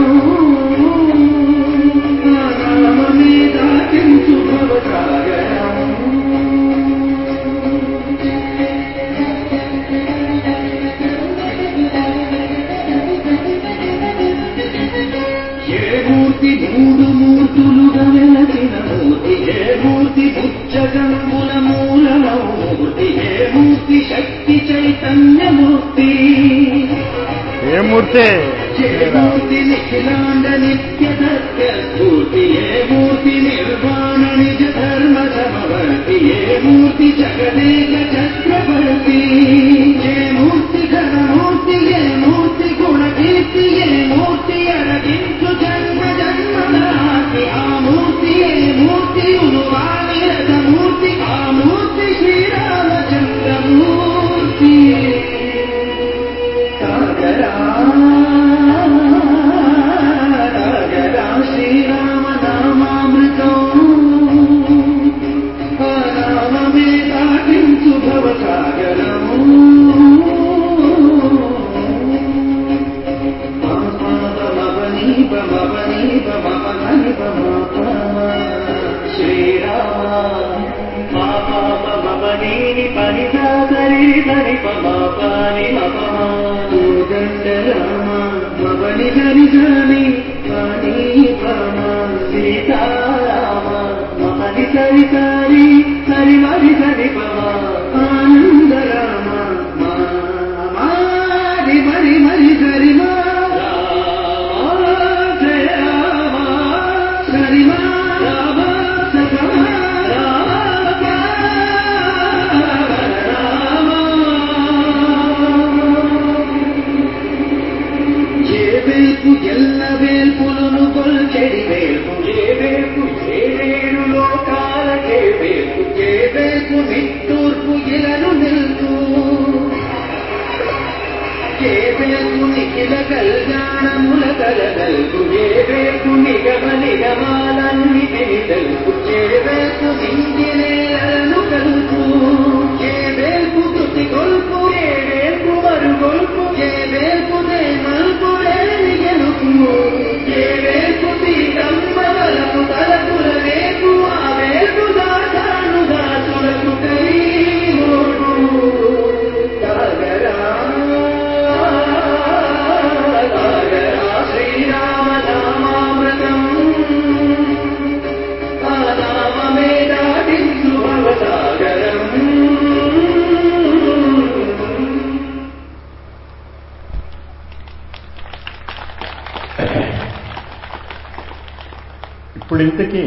ఆ నామమే దాటించు భవసాగరం ఏ మూర్తి మూడు మూర్తులుగా వెలసిన మూర్తి ఏ మూర్తి బుచ్చగంబుల మూలమౌ మూర్తి ఏ మూర్తి శక్తి చైతన్యమూర్తి ఏ మూర్తే ఏ మూర్తి నిఖిలాండ నిత్య సత్య స్ఫూర్తి ఏ మూర్తి నిర్వాణ నిజ ధర్మ సమవర్తి ఏ మూర్తి జగదేక చక్రవర్తి ఏ మూర్తి ఘనమూర్తి ఏ మూర్తి గుణకీర్తి ఏ మూర్తి అరగించు జన్మ జన్మదాతి ఆ మూర్తి ఏ మూర్తి ఉనువాణి రథమూర్తి ఆ మూర్తి శ్రీరామచంద్రమూర్తి సాగరా సాగరా శ్రీరామ నామామృతం ఆ నామమే దాటించు భవసాగరం పమ పని పమ పని పమ పమ శ్రీరామ మా పాప మమని పని సరి సరి పమ పని మమ కోదండ రామ మమని సరి సరి పని పమ సీతారామ మమని సరి సరి సరి మరి సరి పమ ఆనంద రామ మారి మరి మరి సరి మా రామ జయ రామ సరి మా రామ సగమ రామ చేవేల్పు ఎల్ల వేల్పులను కొల్చెడి వేల్పు చేవేల్పు ఏడేడు లోకాల చేవేల్పు చేవేల్పు నిట్టూర్పు ఇలను నిల్పు చేవేల్పు నిఖిల కళ్యాణముల కలగల్పు చేవేల్పు నిగమ నిగమాలన్ని తెలుపు చేవేల్పు నింగినేలను కలుపు చేవేల్పు కృతి కొల్పు చేవేల్పు మరుగొల్పు చేవేల్పు మల్పు గెలుపు చేవేల్పు సీతమ్మ బలము తలపుల రేపు ఆ వేల్పు దాటాను దాసులకు కై మోడు సాగరా సాగరా శ్రీరామ నామామృతం ఆ నామమే దాటించు భవసాగరం ఇప్పుడు ఇంతకీ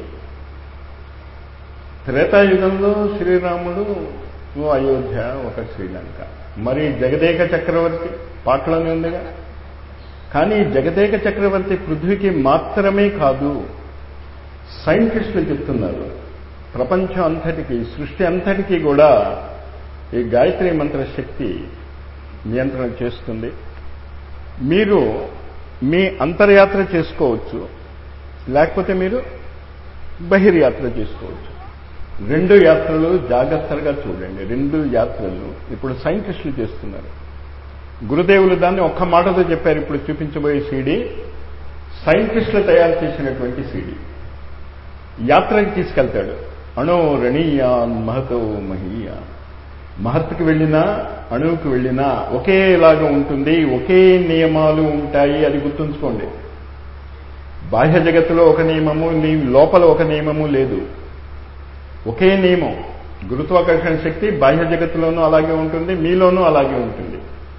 త్రేతాయుగంలో శ్రీరాముడు ఓ అయోధ్య ఒక శ్రీలంక మరి జగదేక చక్రవర్తి పాటలోనే ఉందిగా కానీ జగదేక చక్రవర్తి పృథ్వీకి మాత్రమే కాదు సైంటిస్టులు చెప్తున్నారు ప్రపంచం అంతటికి సృష్టి అంతటికీ కూడా ఈ గాయత్రి మంత్ర శక్తి నియంత్రణ చేస్తుంది మీరు మీ అంతర్యాత్ర చేసుకోవచ్చు లేకపోతే మీరు బహిర్యాత్ర చేసుకోవచ్చు రెండు యాత్రలు జాగ్రత్తగా చూడండి రెండు యాత్రలు ఇప్పుడు సైంటిస్టులు చేస్తున్నారు గురుదేవులు దాన్ని ఒక్క మాటతో చెప్పారు ఇప్పుడు చూపించబోయే సీడీ సైంటిస్టులు తయారు చేసినటువంటి సీడీ యాత్రకి తీసుకెళ్తాడు అణో రణీయాన్ మహతో మహీయా మహత్తుకి వెళ్ళినా అణువుకి వెళ్ళినా ఒకేలాగా ఉంటుంది ఒకే నియమాలు ఉంటాయి అది గుర్తుంచుకోండి బాహ్య జగత్తులో ఒక నియమము నీ లోపల ఒక నియమము లేదు ఒకే నియమం గురుత్వాకర్షణ శక్తి బాహ్య జగత్తులోనూ అలాగే ఉంటుంది మీలోనూ అలాగే ఉంటుంది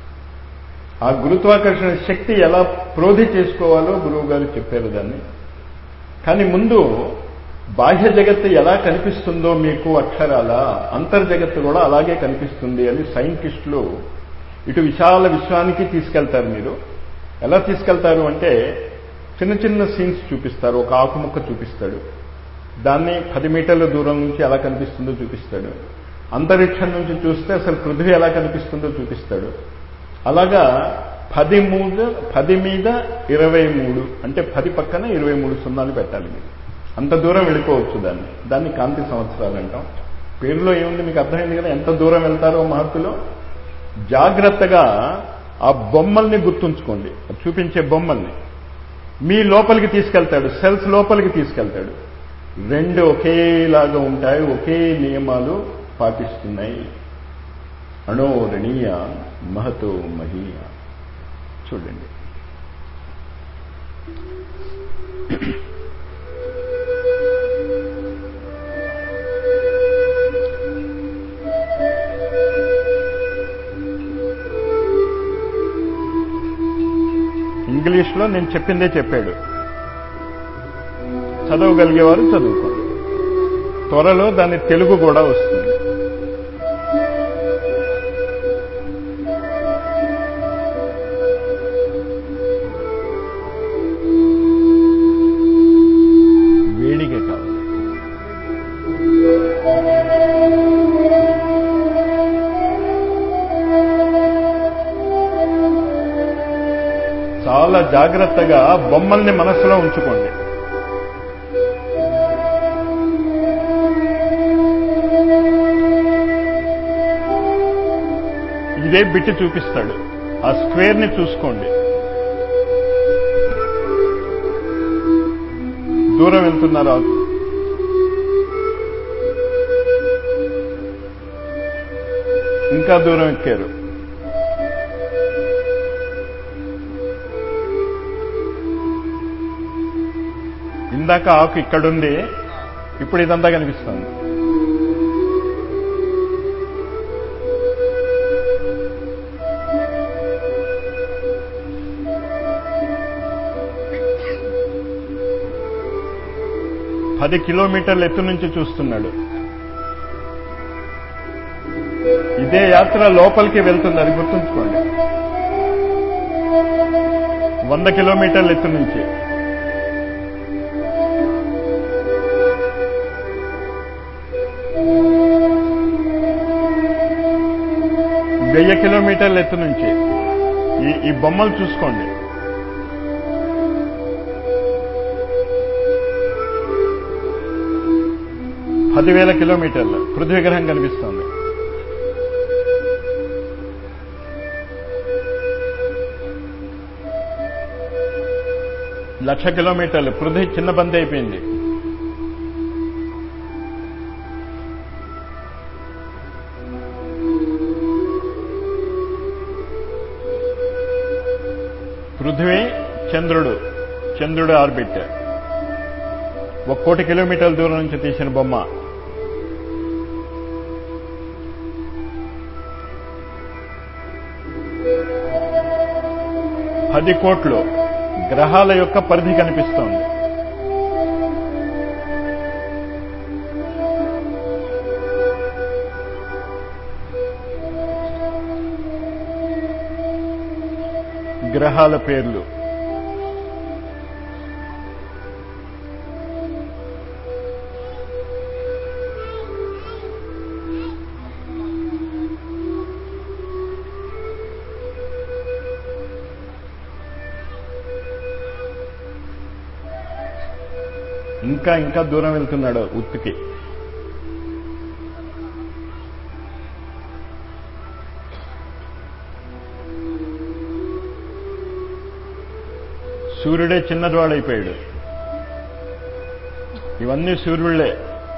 ఆ గురుత్వాకర్షణ శక్తి ఎలా ప్రోధి చేసుకోవాలో గురువు గారు చెప్పారు దాన్ని కానీ ముందు బాహ్య జగత్తు ఎలా కనిపిస్తుందో మీకు అక్షరాల అంతర్జగత్తు కూడా అలాగే కనిపిస్తుంది అని సైంటిస్టులు ఇటు విశాల విశ్వానికి తీసుకెళ్తారు మీరు ఎలా తీసుకెళ్తారు అంటే చిన్న చిన్న సీన్స్ చూపిస్తారు ఒక ఆకుముక్క చూపిస్తాడు దాన్ని పది మీటర్ల దూరం నుంచి ఎలా కనిపిస్తుందో చూపిస్తాడు అంతరిక్షం నుంచి చూస్తే అసలు పృథ్వీ ఎలా కనిపిస్తుందో చూపిస్తాడు అలాగా పది మూడు పది మీద ఇరవై మూడు అంటే పది పక్కన ఇరవై మూడు సున్నాలు పెట్టాలి మీరు అంత దూరం వెళ్ళిపోవచ్చు దాన్ని దాన్ని కాంతి సంవత్సరాలు అంటాం పేరులో ఏముంది మీకు అర్థమైంది కదా ఎంత దూరం వెళ్తారో మహత్తులో జాగ్రత్తగా ఆ బొమ్మల్ని గుర్తుంచుకోండి చూపించే బొమ్మల్ని మీ లోపలికి తీసుకెళ్తాడు సెల్స్ లోపలికి తీసుకెళ్తాడు రెండు ఒకేలాగా ఉంటాయి ఒకే నియమాలు పాటిస్తున్నాయి అణోరణీయ మహతో మహీయ చూడండి ఇంగ్లీష్లో నేను చెప్పిందే చెప్పాడు చదవగలిగేవారు చదువుకోండి త్వరలో దాని తెలుగు కూడా వస్తుంది వేడిగా కావాలి చాలా జాగ్రత్తగా బొమ్మల్ని మనసులో ఉంచుకోండి ఇదే బిట్టి చూపిస్తాడు ఆ స్క్వేర్ ని చూసుకోండి దూరం వెళ్తున్నారు ఆకు ఇంకా దూరం ఎక్కారు ఇందాక ఆకు ఇక్కడుంది ఇప్పుడు ఇదంతా కనిపిస్తుంది పది కిలోమీటర్ల ఎత్తు నుంచి చూస్తున్నాడు ఇదే యాత్ర లోపలికి వెళ్తుంది అది గుర్తుంచుకోండి వంద కిలోమీటర్ల ఎత్తు నుంచి వెయ్యి కిలోమీటర్ల ఎత్తు నుంచి ఈ ఈ బొమ్మలు చూసుకోండి పదివేల కిలోమీటర్లు పృథ్వీ గ్రహం కనిపిస్తోంది లక్ష కిలోమీటర్లు పృథ్వీ చిన్న బంద్ అయిపోయింది పృథ్వీ చంద్రుడు చంద్రుడు ఆర్బిట్ ఒక కోటి కిలోమీటర్ల దూరం నుంచి తీసిన బొమ్మ పది కోట్లు గ్రహాల యొక్క పరిధి కనిపిస్తోంది గ్రహాల పేర్లు ఇంకా ఇంకా దూరం వెళ్తున్నాడు ఉత్తుకి సూర్యుడే చిన్నవాడైపోయాడు ఇవన్నీ సూర్యుళ్ళే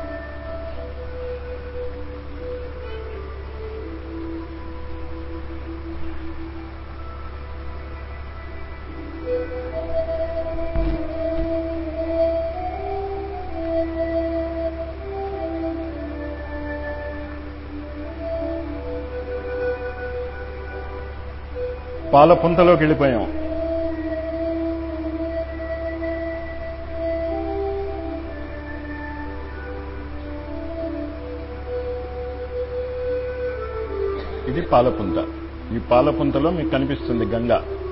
పాల పుంతలోకి వెళ్ళిపోయాం ఇది పాలపుంత ఈ పాలపుంతలో మీకు కనిపిస్తుంది గంగ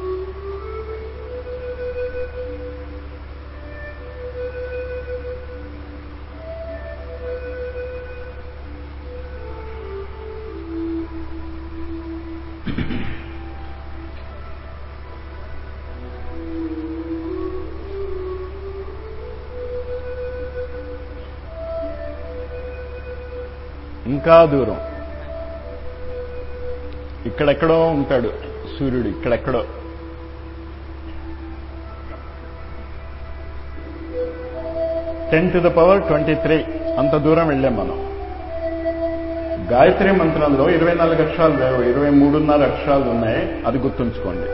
ఇంకా దూరం ఇక్కడెక్కడో ఉంటాడు సూర్యుడు ఇక్కడెక్కడో ten to the power twenty three అంత దూరం వెళ్ళాం మనం గాయత్రి మంత్రంలో ఇరవై నాలుగు అక్షరాలు లేవు ఇరవై మూడున్నర అక్షరాలు ఉన్నాయి అది గుర్తుంచుకోండి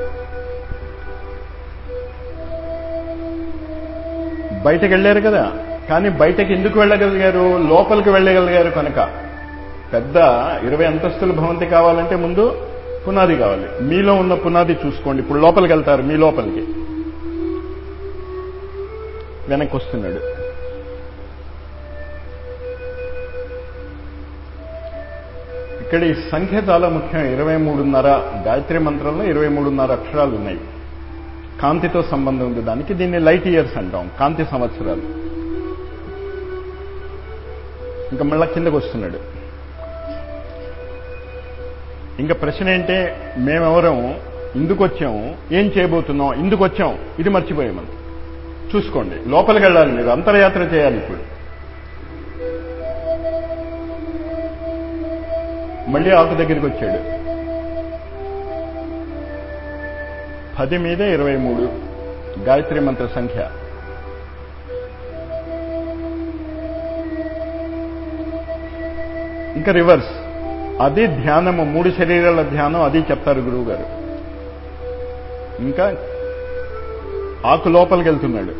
బయటకు వెళ్ళారు కదా కానీ బయటకు ఎందుకు వెళ్ళగలిగారు లోపలికి వెళ్ళగలిగారు కనుక పెద్ద ఇరవై అంతస్తుల భవంతి కావాలంటే ముందు పునాది కావాలి మీలో ఉన్న పునాది చూసుకోండి ఇప్పుడు లోపలికి వెళ్తారు మీ లోపలికి వెనక్కి వస్తున్నాడు ఇక్కడ ఈ సంఖ్య చాలా ముఖ్యం ఇరవై మూడున్నర గాయత్రి మంత్రంలో ఇరవై మూడున్నర అక్షరాలు ఉన్నాయి కాంతితో సంబంధం ఉంది దానికి దీన్ని లైట్ ఇయర్స్ అంటాం కాంతి సంవత్సరాలు ఇంకా మళ్ళా కిందకు వస్తున్నాడు ఇంకా ప్రశ్న ఏంటే మేమెవరం ఇందుకు వచ్చాము ఏం చేయబోతున్నాం ఇందుకు వచ్చాం ఇది మర్చిపోయాం మనం చూసుకోండి లోపలికి వెళ్ళాలి మీరు అంతర్యాత్ర చేయాలి ఇప్పుడు మళ్ళీ ఆకు దగ్గరికి వచ్చాడు పది మీద ఇరవై మూడు గాయత్రి మంత్ర సంఖ్య ఇంకా రివర్స్ అది ధ్యానము మూడు శరీరాల ధ్యానం అది చెప్తారు గురువు గారు ఇంకా ఆకు లోపలికి వెళ్తున్నాడు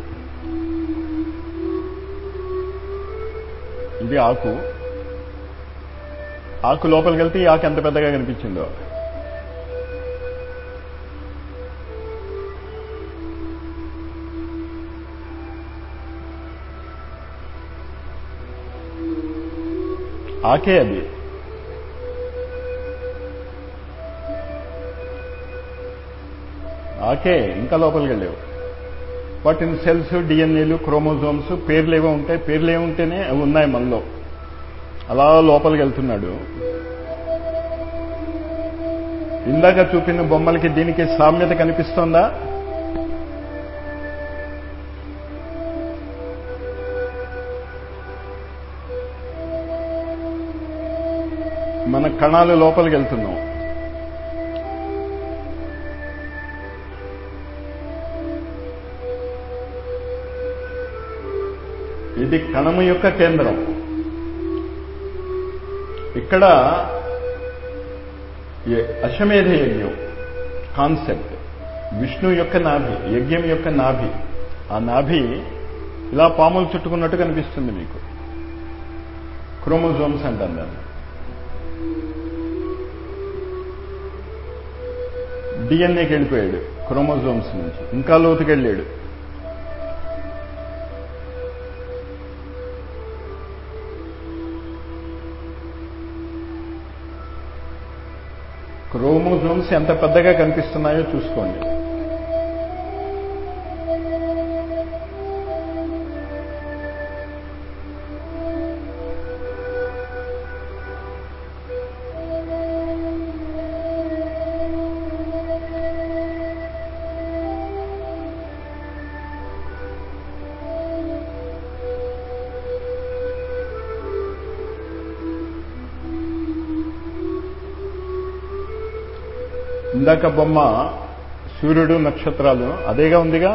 ఇది ఆకు ఆకు లోపలికి వెళ్తే ఈ ఆకు ఎంత పెద్దగా కనిపించిందో ఆకే అది ఆకే ఇంకా లోపలికి వెళ్ళావు వాటిని సెల్స్ డిఎన్ఏలు క్రోమోజోమ్స్ పేర్లు ఏవో ఉంటాయి పేర్లు ఏమి ఉంటేనే అవి ఉన్నాయి మనలో అలా లోపలికి వెళ్తున్నాడు ఇందాక చూపిన బొమ్మలకి దీనికి సామ్యత కనిపిస్తోందా మన కణాలు లోపలికి వెళ్తున్నాం ఇది కణము యొక్క కేంద్రం ఇక్కడ ఏ- అశ్వమేధ యజ్ఞం కాన్సెప్ట్ విష్ణు యొక్క నాభి యజ్ఞం యొక్క నాభి ఆ నాభి ఇలా పాములు చుట్టుకున్నట్టు కనిపిస్తుంది మీకు క్రోమోజోమ్స్ అంటాం దాన్ని డిఎన్ఏకి వెళ్ళిపోయాడు క్రోమోజోమ్స్ నుంచి ఇంకా లోతుకి వెళ్ళాడు క్రోమోజోమ్స్ ఎంత పెద్దగా కనిపిస్తున్నాయో చూసుకోండి ఇందాక బొమ్మ సూర్యుడు నక్షత్రాలు అదేగా ఉందిగా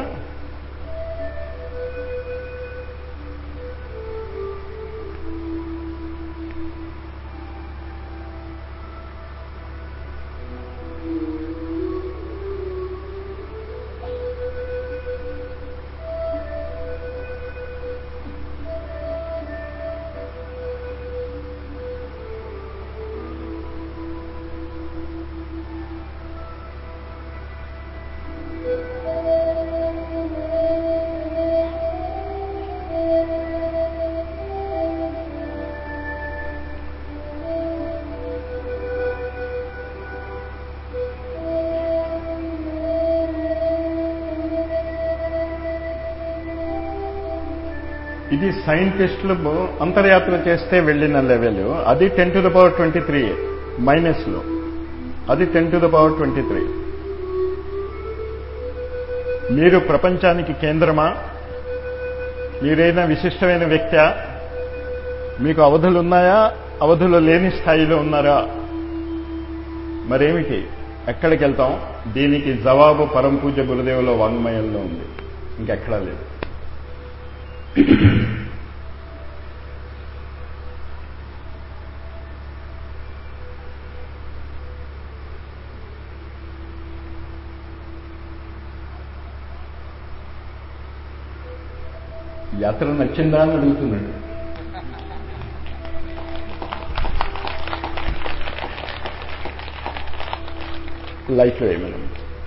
ఇది సైంటిస్టులు అంతర్యాత్ర చేస్తే వెళ్ళిన లెవెల్ అది ten to the power twenty three minus లో అది ten to the power twenty three మీరు ప్రపంచానికి కేంద్రమా మీరైనా విశిష్టమైన వ్యక్తి మీకు అవధులు ఉన్నాయా అవధులు లేని స్థాయిలో ఉన్నారా మరేమిటి ఎక్కడికి వెళ్తాం దీనికి జవాబు పరంపూజ గురుదేవుల వాంగ్మయంలో ఉంది ఇంకెక్కడా లేదు యాత్ర నచ్చిందా అని అడుగుతున్నాడు లైఫ్లో ఏమైనా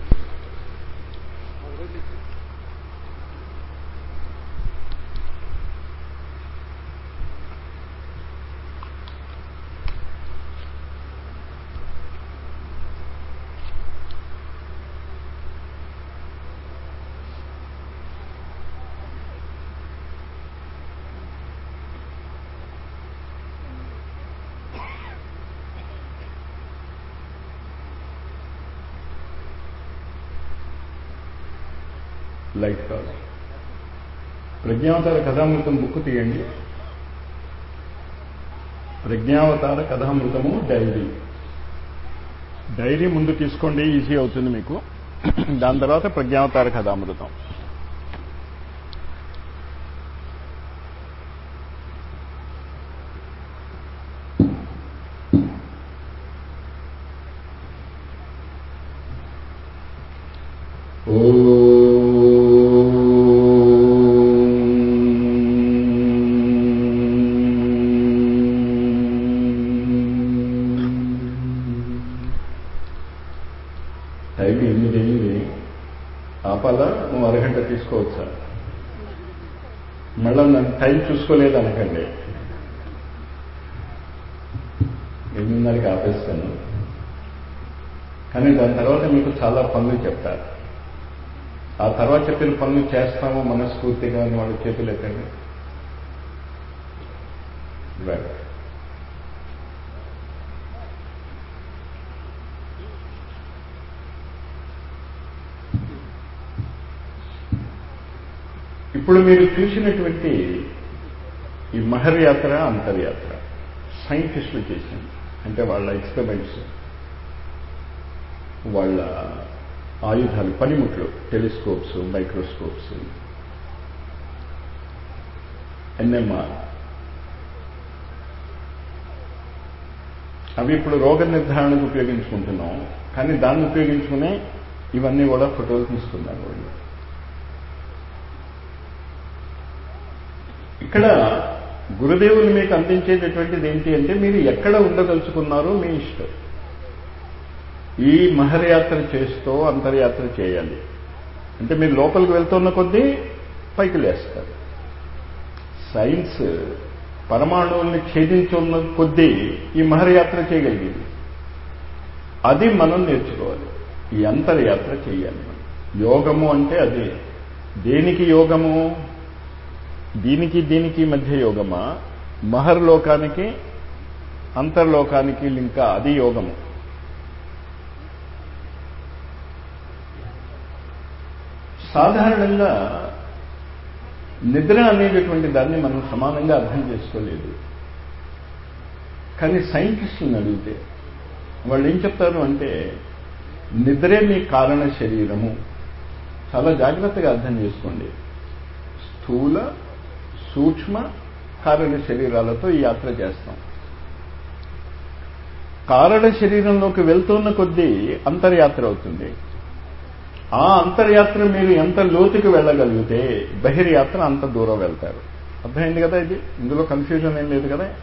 లైట్ కాదు ప్రజ్ఞావతార కథామృతం బుక్ తీయండి ప్రజ్ఞావతార కథామృతము డైరీ డైరీ ముందు తీసుకోండి ఈజీ అవుతుంది మీకు దాని తర్వాత ప్రజ్ఞావతార కథామృతం టైం ఎనిమిది ఎనిమిది ఆపాలా నువ్వు అరగంట తీసుకోవచ్చా మళ్ళా నన్ను టైం చూసుకోలేదు అనకండి ఎనిమిదిన్నరకి ఆపేస్తాను కానీ దాని తర్వాత మీకు చాలా పనులు చెప్తారు ఆ తర్వాత చెప్పిన పనులు చేస్తాము మనస్ఫూర్తిగా అని వాళ్ళ చేతులు ఎత్తండి రైట్ ఇప్పుడు మీరు చూసినటువంటి ఈ మహర్ యాత్ర అంతర్యాత్ర సైంటిస్టులు చేసింది అంటే వాళ్ళ ఎక్స్పెరిమెంట్స్ వాళ్ళ ఆయుధాలు పనిముట్లు టెలిస్కోప్స్ మైక్రోస్కోప్స్ ఎన్ఎంఆర్ అవి ఇప్పుడు రోగ నిర్ధారణకు ఉపయోగించుకుంటున్నాం కానీ దాన్ని ఉపయోగించుకునే ఇవన్నీ కూడా ఫోటోలు తీసుకున్నారు వాళ్ళు ఇక్కడ గురుదేవులు మీకు అందించేటటువంటిది ఏంటి అంటే మీరు ఎక్కడ ఉండదలుచుకున్నారో మీ ఇష్టం ఈ మహర్యాత్ర చేస్తూ అంతర్యాత్ర చేయాలి అంటే మీరు లోపలికి వెళ్తున్న కొద్దీ పైకి లేస్తారు సైన్స్ పరమాణువుల్ని ఛేదించున్న కొద్దీ ఈ మహర్యాత్ర చేయగలిగింది అది మనం నేర్చుకోవాలి ఈ అంతర్యాత్ర చేయాలి మనం యోగము అంటే అదే దేనికి యోగము దీనికి దీనికి మధ్య యోగమా మహర్లోకానికి అంతర్లోకానికి లింకా అది యోగము సాధారణంగా నిద్ర అనేటటువంటి దాన్ని మనం సమానంగా అర్థం చేసుకోలేదు కానీ సైంటిస్టులను అడిగితే వాళ్ళు ఏం చెప్తారు అంటే నిద్రే మీ కారణ శరీరము చాలా జాగ్రత్తగా అర్థం చేసుకోండి స్థూల సూక్ష్మ కారణ శరీరాలతో ఈ యాత్ర చేస్తాం కారణ శరీరంలోకి వెళ్తున్న కొద్దీ అంతర్యాత్ర అవుతుంది ఆ అంతర్యాత్ర మీరు ఎంత లోతుకి వెళ్ళగలిగితే బహిర్యాత్ర అంత దూరం వెళ్తారు అర్థమైంది కదా ఇది ఇందులో కన్ఫ్యూజన్ ఏం లేదు కదా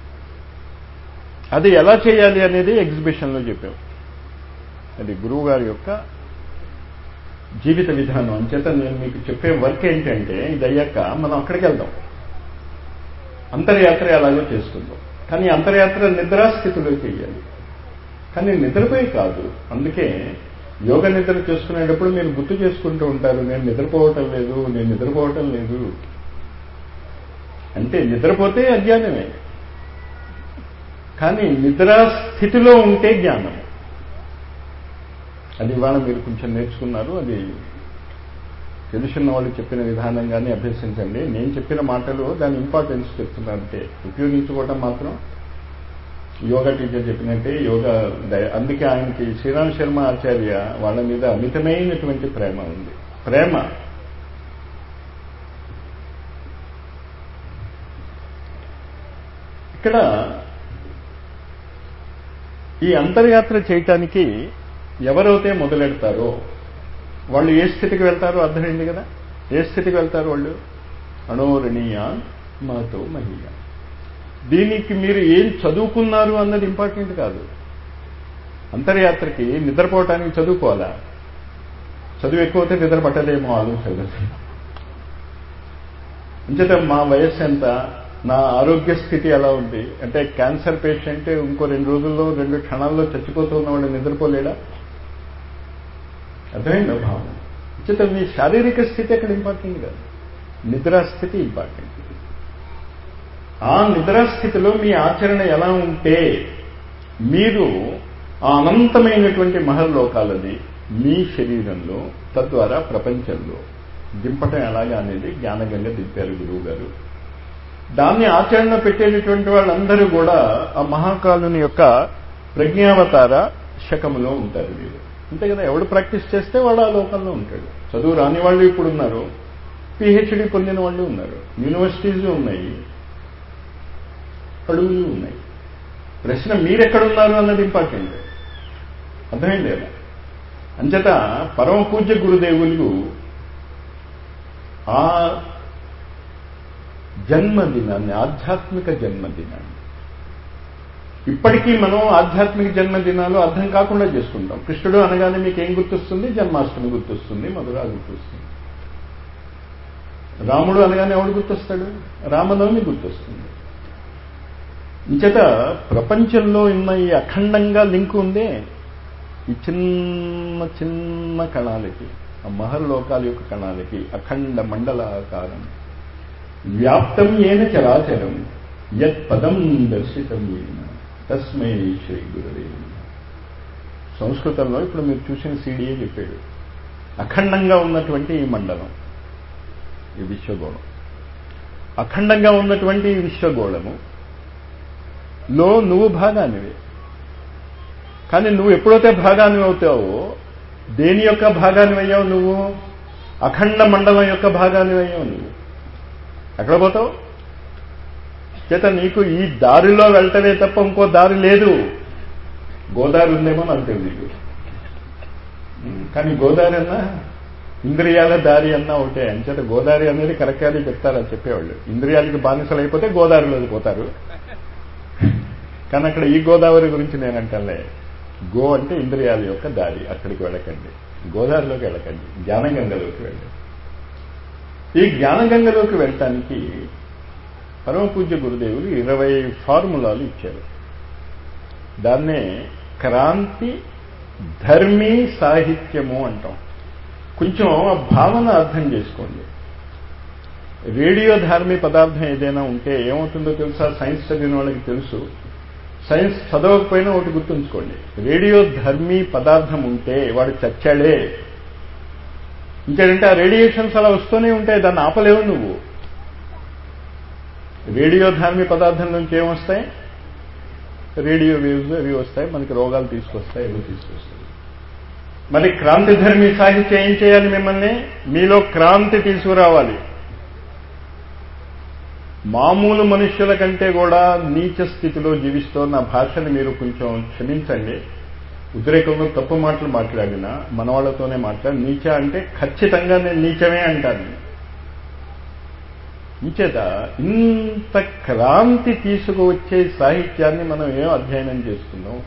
అది ఎలా చేయాలి అనేది ఎగ్జిబిషన్లో చెప్పాం అది గురువు గారి యొక్క జీవిత విధానం అంచేత నేను మీకు చెప్పే వర్క్ ఏంటంటే ఇది అయ్యాక మనం అక్కడికి వెళ్దాం అంతర్యాత్ర ఎలాగో చేసుకుందాం కానీ అంతర్యాత్ర నిద్రాస్థితిలో చేయాలి కానీ నిద్రపోయి కాదు అందుకే యోగ నిద్ర చేసుకునేటప్పుడు మీరు గుర్తు చేసుకుంటూ ఉంటారు నేను నిద్రపోవటం లేదు నేను నిద్రపోవటం లేదు అంటే నిద్రపోతే అజ్ఞానమే కానీ నిద్రాస్థితిలో ఉంటే జ్ఞానం అది ఇవాళ మీరు కొంచెం నేర్చుకున్నారు అది తెలుసున్న వాళ్ళు చెప్పిన విధానంగానే అభ్యసించండి నేను చెప్పిన మాటలు దాని ఇంపార్టెన్స్ చెప్తున్నాను అంటే ఉపయోగించుకోవటం మాత్రం యోగా టీచర్ చెప్పినట్టే యోగా అందుకే ఆయనకి శ్రీరామ్ శర్మ ఆచార్య వాళ్ళ మీద అమితమైనటువంటి ప్రేమ ఉంది ప్రేమ ఇక్కడ ఈ అంతర్యాత్ర చేయటానికి ఎవరైతే మొదలెడతారో వాళ్ళు ఏ స్థితికి వెళ్తారో అర్థమైంది కదా ఏ స్థితికి వెళ్తారు వాళ్ళు అణోరణీయ మాతో మహిళ దీనికి మీరు ఏం చదువుకున్నారు అన్నది ఇంపార్టెంట్ కాదు అంతర్యాత్రకి నిద్రపోవటానికి చదువుకోవాలా చదువు ఎక్కువైతే నిద్ర పట్టదేమో ఆలోచన అంచేత మా వయస్సు ఎంత నా ఆరోగ్య స్థితి ఎలా ఉంది అంటే క్యాన్సర్ పేషెంట్ ఇంకో రెండు రోజుల్లో రెండు క్షణాల్లో చచ్చిపోతూ ఉన్నవాడు నిద్రపోలేడా అర్థమైందా భావం అంచేత మీ శారీరక స్థితి అక్కడ ఇంపార్టెంట్ కాదు నిద్రాస్థితి ఇంపార్టెంట్ ఆ నిద్రాస్థితిలో మీ ఆచరణ ఎలా ఉంటే మీరు ఆ అనంతమైనటువంటి మహర్లోకాలది మీ శరీరంలో తద్వారా ప్రపంచంలో దింపటం ఎలాగా అనేది జ్ఞానగంగా దింపారు గురువు గారు దాన్ని ఆచరణ పెట్టేటటువంటి వాళ్ళందరూ కూడా ఆ మహాకాలుని యొక్క ప్రజ్ఞావతార శకములో ఉంటారు వీరు అంతే కదా ఎవడు ప్రాక్టీస్ చేస్తే వాడు ఆ లోకంలో ఉంటాడు చదువు రాని వాళ్ళు ఇప్పుడు ఉన్నారు పిహెచ్డి పొందిన వాళ్ళు ఉన్నారు యూనివర్సిటీస్ ఉన్నాయి అడుగులు ఉన్నాయి ప్రశ్న మీరెక్కడున్నారు అన్నది ఇంపార్టెంట్ అర్థమైంది కదా అంచేత పరమ పూజ్య గురుదేవులు ఆ జన్మదినాన్ని ఆధ్యాత్మిక జన్మదినాన్ని ఇప్పటికీ మనం ఆధ్యాత్మిక జన్మదినాలు అర్థం కాకుండా చేసుకుంటాం కృష్ణుడు అనగానే మీకు ఏం గుర్తొస్తుంది జన్మాష్టమి గుర్తొస్తుంది మధుర గుర్తొస్తుంది రాముడు అనగానే ఎవడు గుర్తొస్తాడు రామనవమి గుర్తొస్తుంది ఇంచేత ప్రపంచంలో ఉన్న ఈ అఖండంగా లింక్ ఉందే ఈ చిన్న చిన్న కణాలకి ఆ మహర్లోకాల యొక్క కణాలకి అఖండ మండలాకారం వ్యాప్తం ఏన చరాచరం యత్ పదం దర్శితం ఏన తస్మై శ్రీ గురుదేవ సంస్కృతంలో ఇప్పుడు మీరు చూసిన సీడీఏ చెప్పాడు అఖండంగా ఉన్నటువంటి ఈ మండలం ఈ విశ్వగోళం అఖండంగా ఉన్నటువంటి ఈ విశ్వగోళము లో నువ్వు భాగానివే కానీ నువ్వు ఎప్పుడైతే భాగాన్ని అవుతావో దేని యొక్క భాగాన్ని అయ్యావు నువ్వు అఖండ మండలం యొక్క భాగాన్ని అయ్యావు నువ్వు ఎక్కడ పోతావు చేత నీకు ఈ దారిలో వెళ్ళటమే తప్ప ఇంకో దారి లేదు గోదావరి ఉందేమో నాకు తెలియదు కానీ గోదావరి అన్నా ఇంద్రియాల దారి అన్నా ఒకటే అంచేత గోదావరి అనేది కరెక్ట్ అని చెప్తారు అని చెప్పేవాళ్ళు ఇంద్రియాలకి బానిసలు అయిపోతే గోదావరిలోకి పోతారు కానీ అక్కడ ఈ గోదావరి గురించి నేనంటానులే గో అంటే ఇంద్రియాల యొక్క దారి అక్కడికి వెళ్ళకండి గోదావరిలోకి వెళ్ళకండి జ్ఞానగంగలోకి వెళ్ళండి ఈ జ్ఞానగంగలోకి వెళ్ళటానికి పరమ పూజ్య గురుదేవులు ఇరవై ఫార్ములాలు ఇచ్చారు దాన్నే క్రాంతి ధర్మీ సాహిత్యము అంటాం కొంచెం ఆ భావన అర్థం చేసుకోండి రేడియో ధార్మీ పదార్థం ఏదైనా ఉంటే ఏమవుతుందో తెలుసా సైన్స్ చదివిన వాళ్ళకి తెలుసు సైన్స్ చదవకపోయినా ఒకటి గుర్తుంచుకోండి రేడియో ధర్మీ పదార్థం ఉంటే వాడు చచ్చాడే ఇంకేంటంటే ఆ రేడియేషన్స్ అలా వస్తూనే ఉంటాయి దాన్ని ఆపలేవు నువ్వు రేడియో ధార్మీ పదార్థం నుంచి ఏమొస్తాయి రేడియో వేవ్స్ అవి వస్తాయి మనకి రోగాలు తీసుకొస్తాయి ఏవో తీసుకొస్తాయి మరి క్రాంతి ధర్మీ సాహిత్యం ఏం చేయాలి మిమ్మల్ని మీలో క్రాంతి తీసుకురావాలి మామూలు మనుష్యుల కంటే కూడా నీచ స్థితిలో జీవిస్తున్న భాషని మీరు కొంచెం క్షమించండి ఉద్రేకంలో తప్పు మాటలు మాట్లాడినా మన వాళ్ళతోనే మాట్లాడి నీచ అంటే ఖచ్చితంగా నేను నీచమే అంటాను ఇంచేత ఇంత క్రాంతి తీసుకువచ్చే సాహిత్యాన్ని మనం ఏం అధ్యయనం చేస్తున్నాం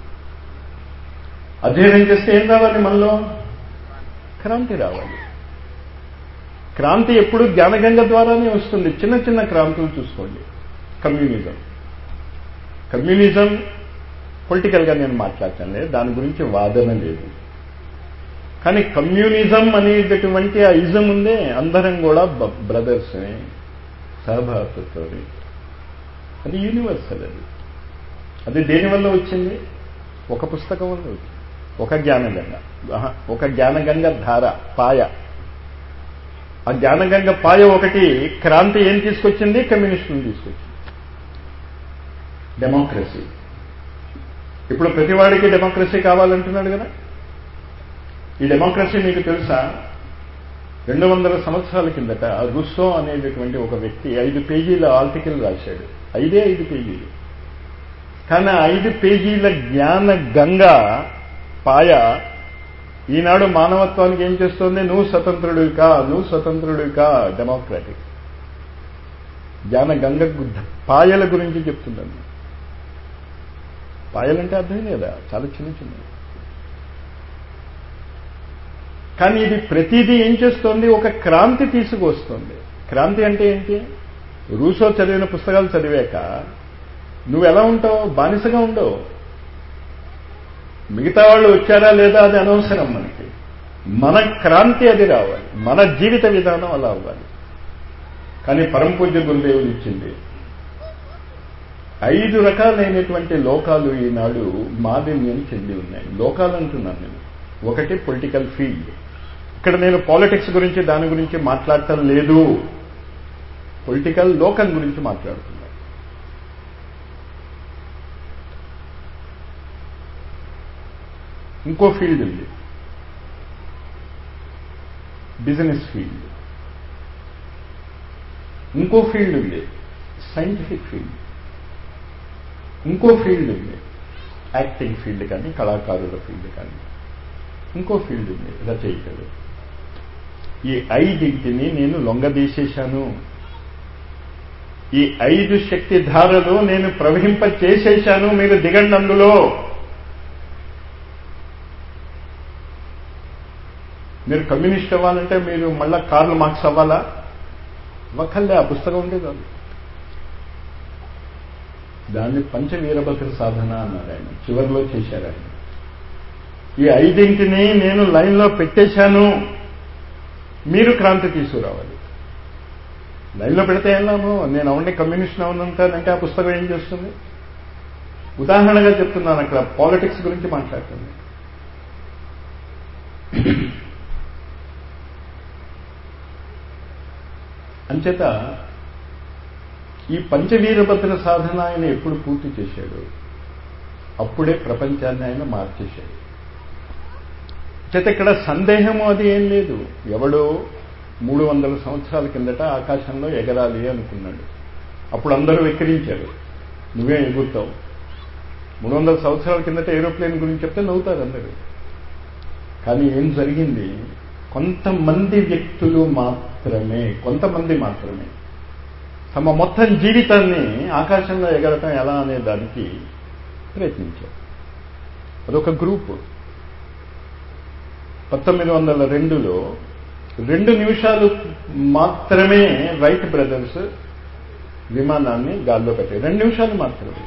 అధ్యయనం చేస్తే ఏం రావాలి మనలో క్రాంతి రావాలి క్రాంతి ఎప్పుడు జ్ఞానగంగ ద్వారానే వస్తుంది చిన్న చిన్న క్రాంతులు చూసుకోండి కమ్యూనిజం కమ్యూనిజం పొలిటికల్గా నేను మాట్లాడతానులే దాని గురించి వాదన లేదు కానీ కమ్యూనిజం అనేటటువంటి ఆ ఇజం ఉందే అందరం కూడా బ్రదర్స్ని సహభారతతోని అది యూనివర్సల్ అది అది దేనివల్ల వచ్చింది ఒక పుస్తకం వల్ల వచ్చింది ఒక జ్ఞానగంగ ఒక జ్ఞానగంగ ధార పాయ ఆ జ్ఞానగంగ పాయ ఒకటి క్రాంతి ఏం తీసుకొచ్చింది కమ్యూనిస్టులు తీసుకొచ్చింది డెమోక్రసీ ఇప్పుడు ప్రతివాడికి డెమోక్రసీ కావాలంటున్నాడు కదా ఈ డెమోక్రసీ మీకు తెలుసా రెండు వందల సంవత్సరాల కిందట రుస్సో అనేటటువంటి ఒక వ్యక్తి ఐదు పేజీల ఆర్టికల్ రాశాడు ఐదే ఐదు పేజీలు కానీ ఆ ఐదు పేజీల జ్ఞాన గంగ పాయ ఈనాడు మానవత్వానికి ఏం చేస్తుంది నువ్వు స్వతంత్రుడివి కా నువ్వు స్వతంత్రుడివి కా డెమోక్రాటిక్ జ్ఞాన గంగ పాయల గురించి చెప్తున్నాను పాయలంటే అర్థం లేదా చాలా చిన్న చిన్న కానీ ఇది ప్రతిదీ ఏం చేస్తోంది ఒక క్రాంతి తీసుకువస్తుంది క్రాంతి అంటే ఏంటి రూసో చదివిన పుస్తకాలు చదివాక నువ్వు ఎలా ఉంటావు బానిసగా ఉండవు మిగతా వాళ్ళు వచ్చారా లేదా అది అనవసరం మనకి మన క్రాంతి అది రావాలి మన జీవిత విధానం అలా అవ్వాలి కానీ పరంపూజ్య గురుదేవులు ఇచ్చింది ఐదు రకాలైనటువంటి లోకాలు ఈనాడు మాలిన్యం చెంది ఉన్నాయి లోకాలు అంటున్నాను నేను ఒకటి పొలిటికల్ ఫీల్డ్ ఇక్కడ నేను పాలిటిక్స్ గురించి దాని గురించి మాట్లాడటం లేదు పొలిటికల్ లోకం గురించి మాట్లాడుతున్నా ఇంకో ఫీల్డ్ ఉంది బిజినెస్ ఫీల్డ్ ఇంకో ఫీల్డ్ ఉంది సైంటిఫిక్ ఫీల్డ్ ఇంకో ఫీల్డ్ ఉంది యాక్టింగ్ ఫీల్డ్ కానీ కళాకారుల ఫీల్డ్ కానీ ఇంకో ఫీల్డ్ ఉంది రచయితలు ఈ ఐదింటిని నేను లొంగదీసేశాను ఈ ఐదు శక్తి ధారలు నేను ప్రవహింప చేసేశాను మీరు దిగండి అందులో మీరు కమ్యూనిస్ట్ అవ్వాలంటే మీరు మళ్ళా కార్లు మార్క్స్ అవ్వాలా ఒక్కళ్ళే ఆ పుస్తకం ఉండే కాదు దాన్ని పంచవీరభద్ర సాధన అన్నారు ఆయన చివరిలో చేశారు ఆయన ఈ ఐదింటిని నేను లైన్లో పెట్టేశాను మీరు క్రాంతి తీసుకురావాలి లైన్లో పెడితే వెళ్ళాము నేను అవన్నీ కమ్యూనిస్ట్ అవునంటానంటే ఆ పుస్తకం ఏం చేస్తుంది ఉదాహరణగా చెప్తున్నాను అక్కడ పాలిటిక్స్ గురించి మాట్లాడుతుంది అంచేత ఈ పంచవీరభద్ర సాధన ఆయన ఎప్పుడు పూర్తి చేశాడు అప్పుడే ప్రపంచాన్ని ఆయన మార్చేశాడు చేత ఇక్కడ సందేహము అది ఏం లేదు ఎవడో మూడు వందల సంవత్సరాల కిందట ఆకాశంలో ఎగరాలి అనుకున్నాడు అప్పుడు అందరూ వెక్కిరించారు నువ్వే ఎగురుతావు మూడు వందల సంవత్సరాల కిందట ఏరోప్లేన్ గురించి చెప్తే నవ్వుతారు అందరూ కానీ ఏం జరిగింది కొంతమంది వ్యక్తులు మాత్రమే కొంతమంది మాత్రమే తమ మొత్తం జీవితాన్ని ఆకాశంలో ఎగరటం ఎలా అనే దానికి ప్రయత్నించారు అదొక గ్రూప్ పంతొమ్మిది వందల రెండులో రెండు నిమిషాలు మాత్రమే రైట్ బ్రదర్స్ విమానాన్ని గాల్లో పెట్టారు రెండు నిమిషాలు మాత్రమే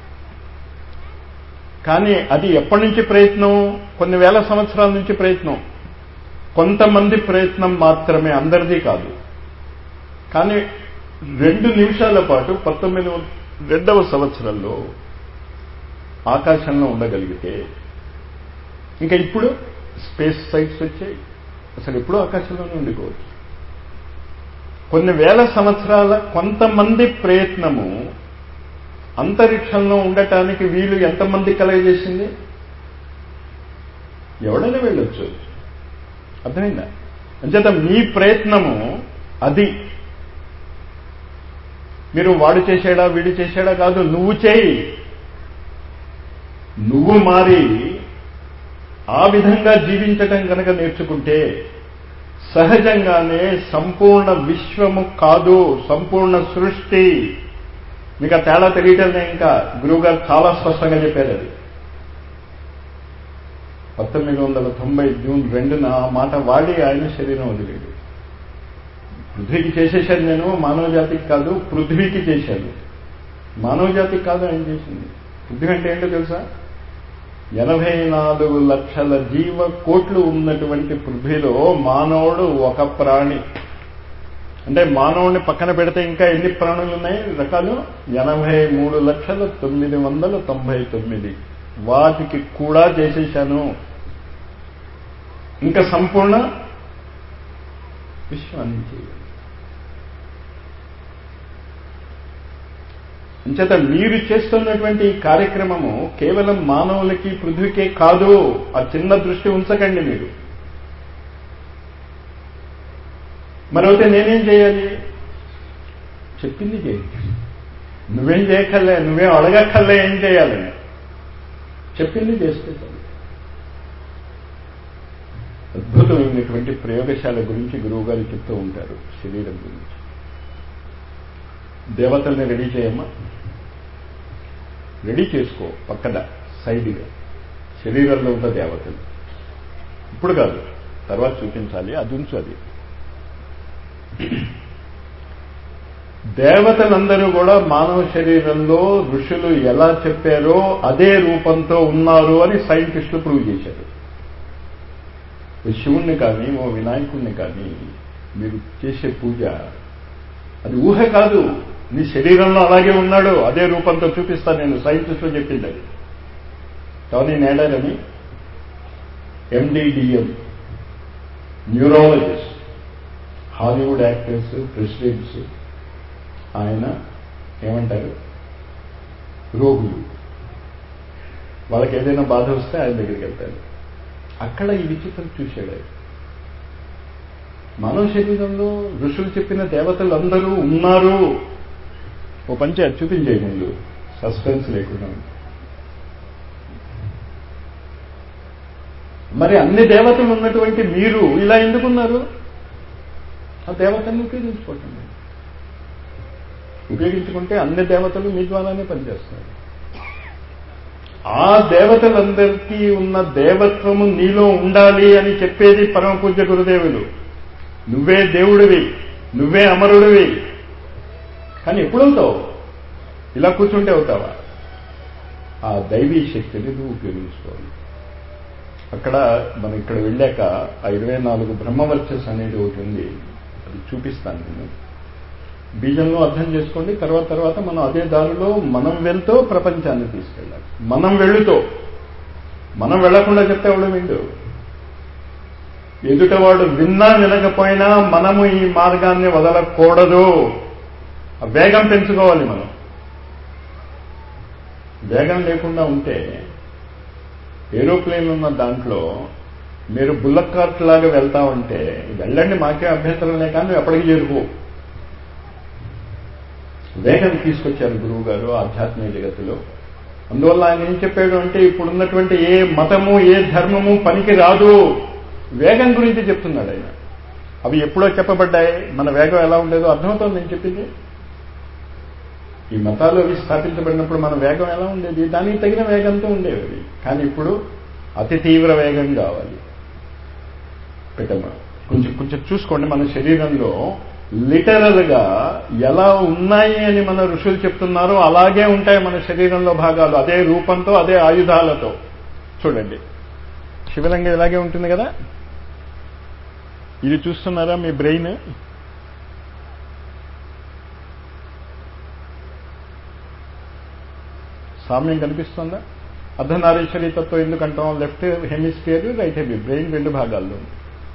కానీ అది ఎప్పటి నుంచి ప్రయత్నం కొన్ని వేల సంవత్సరాల నుంచి ప్రయత్నం కొంతమంది ప్రయత్నం మాత్రమే అందరిది కాదు కానీ రెండు నిమిషాల పాటు పంతొమ్మిది రెండవ సంవత్సరంలో ఆకాశంలో ఉండగలిగితే ఇంకా ఇప్పుడు స్పేస్ సైట్స్ వచ్చాయి అసలు ఎప్పుడూ ఆకాశంలోనే ఉండిపోవచ్చు కొన్ని వేల సంవత్సరాల కొంతమంది ప్రయత్నము అంతరిక్షంలో ఉండటానికి వీలు ఎంతమంది కలగజేసింది ఎవడైనా వెళ్ళొచ్చు అర్థమైందా అంచేత మీ ప్రయత్నము అది మీరు వాడు చేశాడా వీడు చేశాడా కాదు నువ్వు చేయి నువ్వు మారి ఆ విధంగా జీవించటం కనుక నేర్చుకుంటే సహజంగానే సంపూర్ణ విశ్వము కాదు సంపూర్ణ సృష్టి మీకు ఆ తేడా తెలియటమే ఇంకా గురువు గారు చాలా స్పష్టంగా చెప్పారు అది పంతొమ్మిది వందల తొంభై జూన్ రెండున ఆ మాట వాడి ఆయన శరీరం వదిలేడు పృథ్వీకి చేసేసాను నేను మానవ జాతికి కాదు పృథ్వీకి చేశాను మానవ జాతికి కాదు ఆయన చేసింది పృథ్వీ అంటే ఏంటో తెలుసా ఎనభై నాలుగు లక్షల జీవ కోట్లు ఉన్నటువంటి పృథ్వీలో మానవుడు ఒక ప్రాణి అంటే మానవుడిని పక్కన పెడితే ఇంకా ఎన్ని ప్రాణులు ఉన్నాయి రకాలు ఎనభై మూడు లక్షల తొమ్మిది వందల తొంభై తొమ్మిది వాటికి కూడా చేసేశాను ఇంకా సంపూర్ణ విశ్వాన్ని చేయాలి అంచేత మీరు చేస్తున్నటువంటి ఈ కార్యక్రమము కేవలం మానవులకి పృథ్వీకే కాదు ఆ చిన్న దృష్టి ఉంచకండి మీరు మరైతే నేనేం చేయాలి చెప్పింది చేయండి నువ్వేం చేయక్కర్లే నువ్వేం అడగక్కర్లే ఏం చేయాలని చెప్పింది చేస్తే చాలు అద్భుతమైనటువంటి ప్రయోగశాల గురించి గురువు గారు చెప్తూ ఉంటారు శరీరం గురించి దేవతల్ని రెడీ చేయమ్మా రెడీ చేసుకో పక్కన సైడ్గా శరీరంలో ఉన్న దేవతలు ఇప్పుడు కాదు తర్వాత చూపించాలి అది ఉంచు అది దేవతలందరూ కూడా మానవ శరీరంలో ఋషులు ఎలా చెప్పారో అదే రూపంతో ఉన్నారు అని సైంటిస్టులు ప్రూవ్ చేశారు ఓ శివుణ్ణి కానీ ఓ వినాయకుణ్ణి కానీ మీరు చేసే పూజ అది ఊహ కాదు నీ శరీరంలో అలాగే ఉన్నాడు అదే రూపంతో చూపిస్తా నేను సైంటిస్టులు చెప్పింది అది టోనీ నేడర్ అని ఎండిడిఎం న్యూరాలజిస్ట్ హాలీవుడ్ యాక్టర్స్ ప్రెసిడెంట్స్ ఆయన ఏమంటారు రోగులు వాళ్ళకి ఏదైనా బాధ వస్తే ఆయన దగ్గరికి వెళ్తారు అక్కడ ఈ విచిత్రం చూశాడు ఆయన మానవ శరీరంలో ఋషులు చెప్పిన దేవతలు అందరూ ఉన్నారు ఓ పంచ చూపించే ముందు సస్పెన్స్ లేకుండా మరి అన్ని దేవతలు ఉన్నటువంటి మీరు ఇలా ఎందుకున్నారు ఆ దేవతల్ని ఉపయోగించుకోవటం ఉపయోగించుకుంటే అన్ని దేవతలు మీ ద్వారానే పనిచేస్తారు ఆ దేవతలందరికీ ఉన్న దేవత్వము నీలో ఉండాలి అని చెప్పేది పరమ పూజ్య గురుదేవులు నువ్వే దేవుడివి నువ్వే అమరుడివి కానీ ఎప్పుడవుతావు ఇలా కూర్చుంటే అవుతావా ఆ దైవీ శక్తిని నువ్వు ఉపయోగించుకోవాలి అక్కడ మనం ఇక్కడ వెళ్ళాక ఆ ఇరవై నాలుగు బ్రహ్మవర్చస్ అనేది ఒకటి ఉంది అది చూపిస్తాను నేను బీజంలో అర్థం చేసుకోండి తర్వాత తర్వాత మనం అదే దారిలో మనం వెళ్తూ ప్రపంచాన్ని తీసుకెళ్ళాలి మనం వెళ్ళుతో మనం వెళ్లకుండా చెప్తే ఎవడు విండు ఎదుటవాడు విన్నా వినకపోయినా మనము ఈ మార్గాన్ని వదలకూడదు ఆ వేగం పెంచుకోవాలి మనం వేగం లేకుండా ఉంటే ఏరోప్లేన్ ఉన్న దాంట్లో మీరు బుల్లక్ కార్ట్ లాగా వెళ్తా ఉంటే వెళ్ళండి మాకే అభ్యంతరం లేక నువ్వు ఎప్పటికీ చేరుకో వేగం తీసుకొచ్చారు గురువు గారు ఆధ్యాత్మిక జగత్తులో అందువల్ల ఆయన ఏం చెప్పాడు అంటే ఇప్పుడున్నటువంటి ఏ మతము ఏ ధర్మము పనికి రాదు వేగం గురించి చెప్తున్నాడు ఆయన అవి ఎప్పుడో చెప్పబడ్డాయి మన వేగం ఎలా ఉండేదో అర్థమవుతుంది నేను చెప్పింది ఈ మతాలు అవి స్థాపించబడినప్పుడు మన వేగం ఎలా ఉండేది దానికి తగిన వేగంతో ఉండేవి అవి కానీ ఇప్పుడు అతి తీవ్ర వేగం కావాలి పెట్టమ్మా కొంచెం కొంచెం చూసుకోండి మన శరీరంలో లిటరల్ గా ఎలా ఉన్నాయి అని మన ఋషులు చెప్తున్నారో అలాగే ఉంటాయి మన శరీరంలో భాగాలు అదే రూపంతో అదే ఆయుధాలతో చూడండి శివలింగం ఇలాగే ఉంటుంది కదా ఇది చూస్తున్నారా మీ బ్రెయిన్ సామ్యం కనిపిస్తుందా అర్ధనారీశ్వరి తత్వం ఎందుకంటాం left hemisphere right hemi brain రెండు భాగాల్లో ఉంది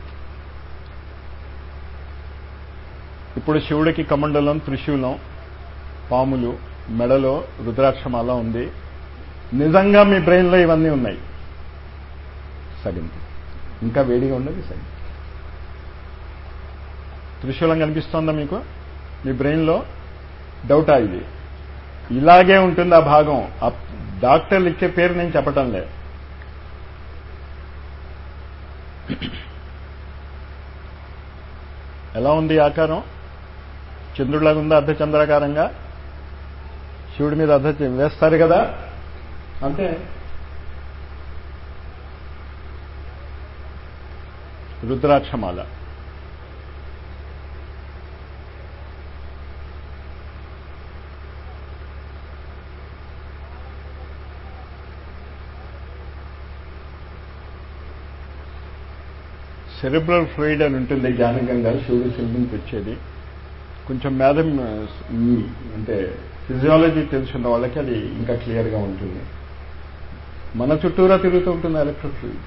ఇప్పుడు శివుడికి కమండలం త్రిశూలం పాములు మెడలో రుద్రాక్షమాల ఉంది నిజంగా మీ బ్రెయిన్లో ఇవన్నీ ఉన్నాయి సగం ఇంకా వేడిగా ఉన్నది సగం త్రిశూలం కనిపిస్తోందా మీకు మీ బ్రెయిన్లో డౌటా ఇది ఇలాగే ఉంటుంది ఆ భాగం ఆ డాక్టర్లు ఇచ్చే పేరు నేను చెప్పటం లేదు ఎలా ఉంది ఆకారం చంద్రుడిలాగా ఉందా అర్ధ చంద్రాకారంగా శివుడి మీద అర్ధ వేస్తారు కదా అంతే రుద్రాక్షమాల సెరిబ్రల్ ఫ్లూయిడ్ అని ఉంటుంది జ్ఞానకంగా శివుడు శివుడికి వచ్చేది కొంచెం మేధం అంటే ఫిజియాలజీ తెలుసున్న వాళ్ళకి అది ఇంకా క్లియర్గా ఉంటుంది మన చుట్టూరా తిరుగుతూ ఉంటుంది ఎలక్ట్రిక్ ఫ్లూయిడ్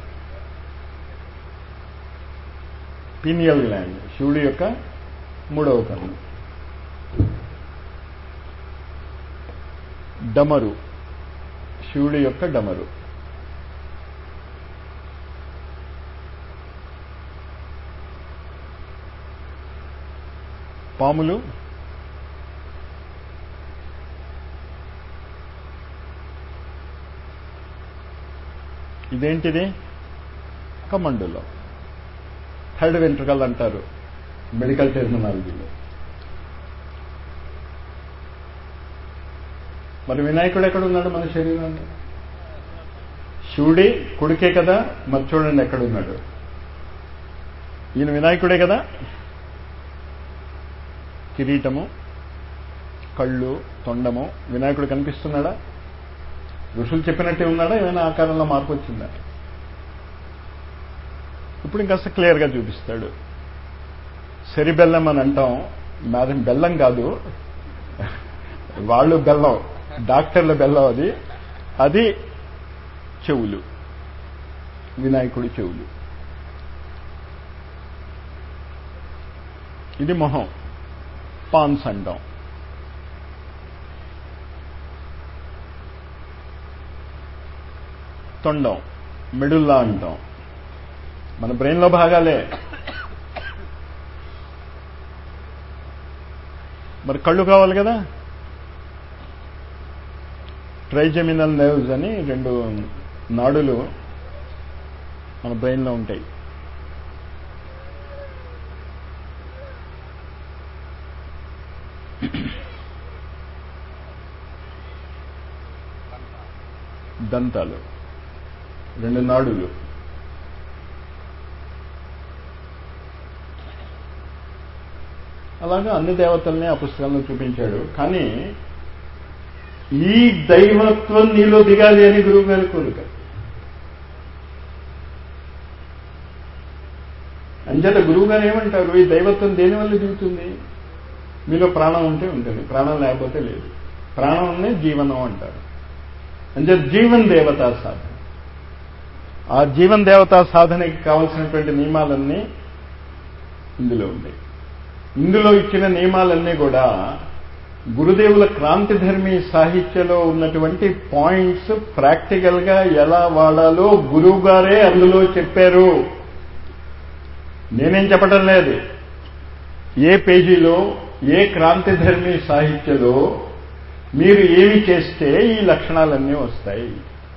పీనియల్ గ్లాండ్ శివుడి యొక్క మూడవ కన్ను డమరు శివుడి యొక్క డమరు పాములు ఇదేంటిది కమండులో థర్డ్ వెంట్రుకల్ అంటారు మెడికల్ టెర్మినాలజీలో మరి వినాయకుడు ఎక్కడ ఉన్నాడు మన శరీరంలో శివుడి కొడుకే కదా మరి చూడండి ఎక్కడున్నాడు ఈయన వినాయకుడే కదా కిరీటము కళ్ళు తొండము వినాయకుడు కనిపిస్తున్నాడా ఋషులు చెప్పినట్టే ఉన్నాడా ఏమైనా ఆకారంలో మార్పు వచ్చిందా ఇప్పుడు ఇంకాస్త క్లియర్గా చూపిస్తాడు సెరి బెల్లం అని అంటాం మాది బెల్లం కాదు వాళ్ళు బెల్లం డాక్టర్ల బెల్లం అది అది చెవులు వినాయకుడి చెవులు ఇది మొహం పాన్స్ అంటాం తొండం మిడుల్లా అంటాం మన బ్రెయిన్లో భాగాలే మరి కళ్ళు కావాలి కదా ట్రైజెమినల్ నెర్వ్స్ అని రెండు నాడులు మన బ్రెయిన్లో ఉంటాయి దంతాలు రెండు నాడులు అలాగా అన్ని దేవతల్ని ఆ పుస్తకంలో చూపించాడు కానీ ఈ దైవత్వం నీలో దిగాలి అని గురువు గారి కోరిక అంచేత గురువు గారు ఏమంటారు ఈ దైవత్వం దేని వల్ల దిగుతుంది మీలో ప్రాణం ఉంటే ఉంటుంది ప్రాణం లేకపోతే లేదు ప్రాణంనే జీవనం అంటారు అంచేత జీవన్ దేవతా సాధన ఆ జీవన్ దేవతా సాధనకి కావలసినటువంటి నియమాలన్నీ ఇందులో ఉంటాయి ఇందులో ఇచ్చిన నియమాలన్నీ కూడా గురుదేవుల క్రాంతిధర్మి సాహిత్యలో ఉన్నటువంటి పాయింట్స్ ప్రాక్టికల్ గా ఎలా వాడాలో గురువు గారే అందులో చెప్పారు నేనేం చెప్పడం లేదు ఏ పేజీలో ఏ క్రాంతిధర్మి సాహిత్యలో మీరు ఏమి చేస్తే ఈ లక్షణాలన్నీ వస్తాయి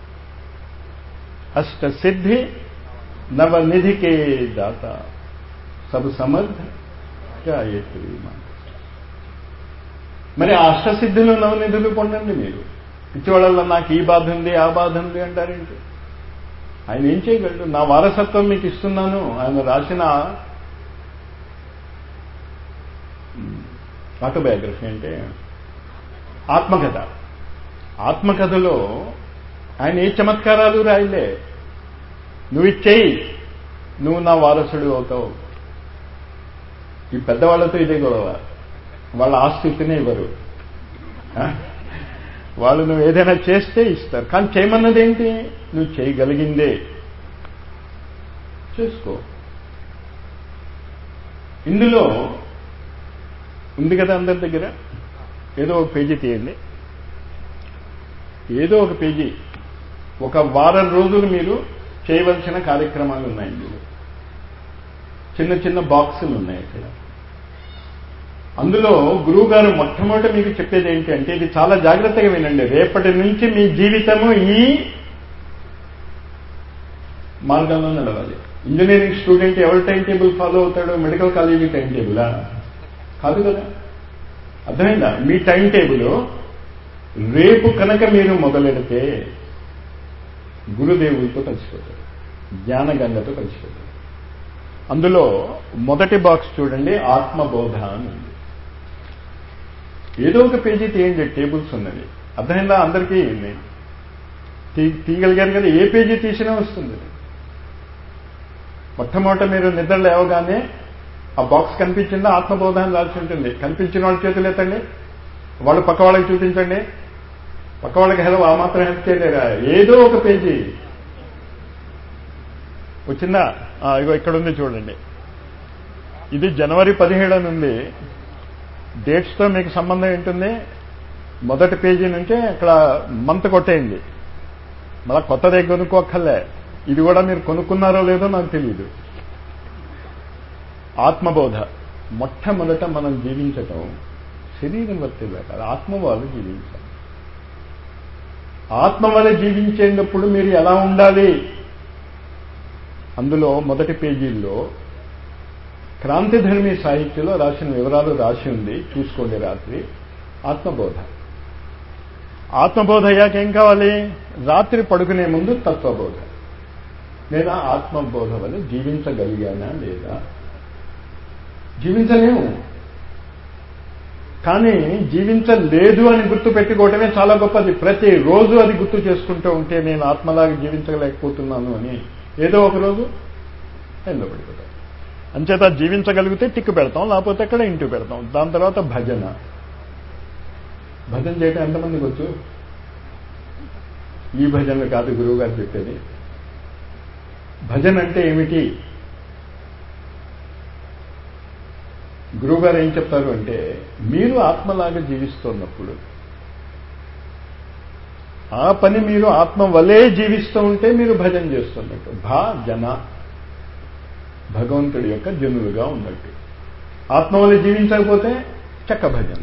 అష్ట సిద్ధి నవనిధికే దాత సబ్ సమర్థ గాయత్రి మాత మరి ఆ అష్టసిద్ధులు నవనిధులు పొందండి మీరు పిచ్చివాళ్ళల్లో నాకు ఈ బాధ ఉంది ఆ బాధ ఉంది అంటారేంటి ఆయన ఏం చేయగలడు నా వారసత్వం మీకు ఇస్తున్నాను ఆయన రాసిన ఆటోబయోగ్రఫీ అంటే ఆత్మకథ ఆత్మకథలో ఆయన ఏ చమత్కారాలు రాయలే నువ్వు ఇచ్చేయి నువ్వు నా వారసుడు అవుతావు ఈ పెద్దవాళ్లతో ఇదే గొడవ వాళ్ళ ఆస్తినే ఇవ్వరు ఆ? వాళ్ళు నువ్వు ఏదైనా చేస్తే ఇస్తారు కానీ చేయమన్నది ఏంటి నువ్వు చేయగలిగిందే చేసుకో ఇందులో ఉంది కదా అందరి దగ్గర ఏదో ఒక పేజీ తీయండి ఏదో ఒక పేజీ ఒక వారం రోజులు మీరు చేయవలసిన కార్యక్రమాలు ఉన్నాయి ఇందులో చిన్న చిన్న బాక్సులు ఉన్నాయి ఇక్కడ అందులో గురువు గారు మొట్టమొదటి మీకు చెప్పేది ఏంటి అంటే ఇది చాలా జాగ్రత్తగా వినండి రేపటి నుంచి మీ జీవితము ఈ మార్గంలో నడవాలి ఇంజనీరింగ్ స్టూడెంట్ ఎవరి టైం టేబుల్ ఫాలో అవుతాడో మెడికల్ కాలేజీ టైం టేబులా కాదు కదా అర్థమైందా మీ టైం టేబుల్ రేపు కనుక మీరు మొదలెడితే గురుదేవులతో కలిసిపోతారు జ్ఞానగంగతో కలిసిపోతారు అందులో మొదటి బాక్స్ చూడండి ఆత్మబోధ అని ఉంది ఏదో ఒక పేజీ తీయండి టేబుల్స్ ఉన్నది అర్థమైందా అందరికీ తీ తీయగలిగారు కదా ఏ పేజీ తీసినా వస్తుంది మొట్టమొదట మీరు నిద్ర లేవగానే ఆ బాక్స్ కనిపించిందా ఆత్మబోధ అని రాసి ఉంటుంది కనిపించిన వాళ్ళ చేతులు ఎత్తండి వాళ్ళు పక్క వాళ్ళకి చూపించండి పక్క వాళ్ళకి హెల్ప్ ఆ మాత్రం హెల్ప్ చేయలేరా ఏదో ఒక పేజీ వచ్చిందా ఆ, ఇగో ఇక్కడ ఉంది చూడండి ఇది జనవరి పదిహేడు అని ఉంది డేట్స్తో మీకు సంబంధం ఏంటుంది మొదటి పేజీ నుంచి అక్కడ మంత్ కొట్టేయండి మళ్ళా కొత్తదే కొనుక్కోక్కర్లే ఇది కూడా మీరు కొనుక్కున్నారో లేదో నాకు తెలియదు ఆత్మబోధ మొట్టమొదట మనం జీవించటం శరీరం వర్తి కాదు ఆత్మ వాళ్ళు జీవించాలి ఆత్మ వల్ల జీవించేటప్పుడు మీరు ఎలా ఉండాలి అందులో మొదటి పేజీల్లో క్రాంతిధర్మి సాహిత్యంలో రాసిన వివరాలు రాసి ఉంది చూసుకోండి రాత్రి ఆత్మబోధ ఆత్మబోధ అయ్యాక ఏం కావాలి రాత్రి పడుకునే ముందు తత్వబోధ లేదా ఆత్మబోధ వల్ల జీవించగలిగానా లేదా జీవించలేము కానీ జీవించలేదు అని గుర్తు పెట్టుకోవటమే చాలా గొప్పది ప్రతి రోజు అది గుర్తు చేసుకుంటూ ఉంటే నేను ఆత్మలాగా జీవించలేకపోతున్నాను అని ఏదో ఒక రోజు ఎందో పడిపోతాం అంచేత జీవించగలిగితే టిక్కు పెడతాం లేకపోతే అక్కడ ఇంటి పెడతాం దాని తర్వాత భజన భజన చేయటం ఎంతమందికి వచ్చు ఈ భజనలు కాదు గురువు గారు చెప్పేది భజన అంటే ఏమిటి గురువుగారు ఏం చెప్తారు అంటే మీరు ఆత్మలాగా జీవిస్తున్నప్పుడు ఆ పని మీరు ఆత్మ వలే జీవిస్తూ ఉంటే మీరు భజన చేస్తున్నట్టు భా జన భగవంతుడి యొక్క జనులుగా ఉన్నట్టు ఆత్మ వల్ల జీవించకపోతే చక్క భజన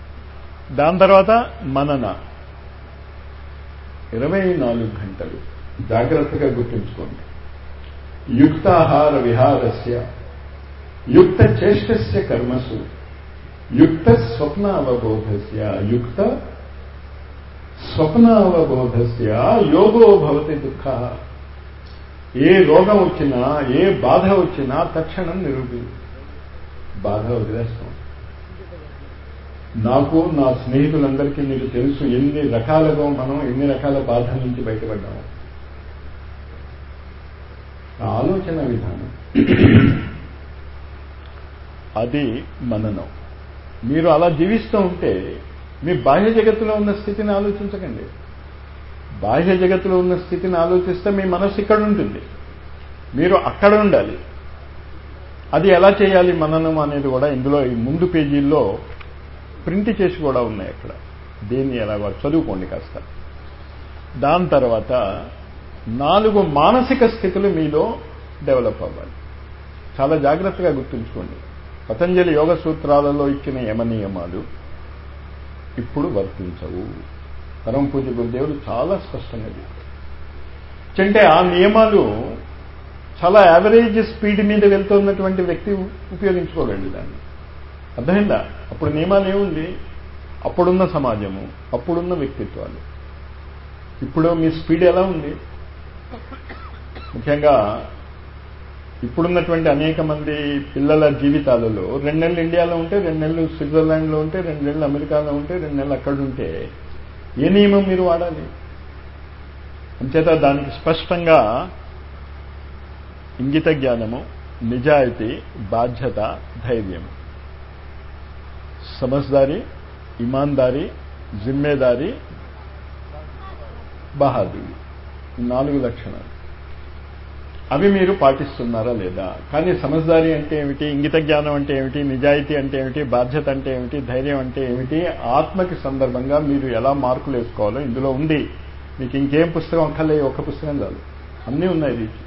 దాని తర్వాత మనన ఇరవై నాలుగు గంటలు జాగ్రత్తగా గుర్తుంచుకోండి యుక్తాహార విహారస్య యుక్త చేష్టస్య కర్మసు యుక్త స్వప్న అవబోధస్య యుక్త స్వప్న అవబోధస్య యోగో భవతి దుఃఖ ఏ రోగం వచ్చినా ఏ బాధ వచ్చినా తక్షణం నిరూపి బాధ వదిలేస్తాం నాకు నా స్నేహితులందరికీ మీకు తెలుసు ఎన్ని రకాలుగా మనం ఎన్ని రకాల బాధ నుంచి బయటపడ్డాము ఆ ఆలోచన విధానం అది మననం మీరు అలా జీవిస్తూ ఉంటే మీ బాహ్య జగత్తులో ఉన్న స్థితిని ఆలోచించకండి బాహ్య జగత్తులో ఉన్న స్థితిని ఆలోచిస్తే మీ మనస్సు ఇక్కడ ఉంటుంది మీరు అక్కడ ఉండాలి అది ఎలా చేయాలి మననం అనేది కూడా ఇందులో ఈ ముందు పేజీల్లో ప్రింట్ చేసి కూడా ఉన్నాయి అక్కడ దీన్ని ఎలా చదువుకోండి కాస్త దాని తర్వాత నాలుగు మానసిక స్థితులు మీలో డెవలప్ అవ్వాలి చాలా జాగ్రత్తగా గుర్తుంచుకోండి పతంజలి యోగ సూత్రాలలో ఇచ్చిన యమ నియమాలు ఇప్పుడు వర్తించవు పరమ పూజ గురుదేవులు చాలా స్పష్టంగా చెప్పారు అంటే ఆ నియమాలు చాలా యావరేజ్ స్పీడ్ మీద వెళ్తున్నటువంటి వ్యక్తి ఉపయోగించుకోగలడు దాన్ని అర్థమైందా అప్పుడు నియమాలు ఏముంది అప్పుడున్న సమాజము అప్పుడున్న వ్యక్తిత్వాలు ఇప్పుడు మీ స్పీడ్ ఎలా ఉంది ముఖ్యంగా ఇప్పుడున్నటువంటి అనేక మంది పిల్లల జీవితాలలో రెండు నెలలు ఇండియాలో ఉంటే రెండు నెలలు స్విట్జర్లాండ్లో ఉంటే రెండు నెలలు అమెరికాలో ఉంటే రెండు నెలలు అక్కడ ఉంటే ఏ నియమం మీరు వాడాలి అంచేత దానికి స్పష్టంగా ఇంగిత జ్ఞానము నిజాయితీ బాధ్యత ధైర్యం సమజ్దారి ఇమాందారీ జిమ్మేదారీ బహాదురి ఈ నాలుగు లక్షణాలు అవి మీరు పాటిస్తున్నారా లేదా కానీ సమజ్దారి అంటే ఏమిటి ఇంగిత జ్ఞానం అంటే ఏమిటి నిజాయితీ అంటే ఏమిటి బాధ్యత అంటే ఏమిటి ధైర్యం అంటే ఏమిటి ఆత్మకి సందర్భంగా మీరు ఎలా మార్కులు వేసుకోవాలో ఇందులో ఉంది మీకు ఇంకేం పుస్తకం అక్కర్లే ఒక్క పుస్తకం చాలు అన్నీ ఉన్నాయి దీనికి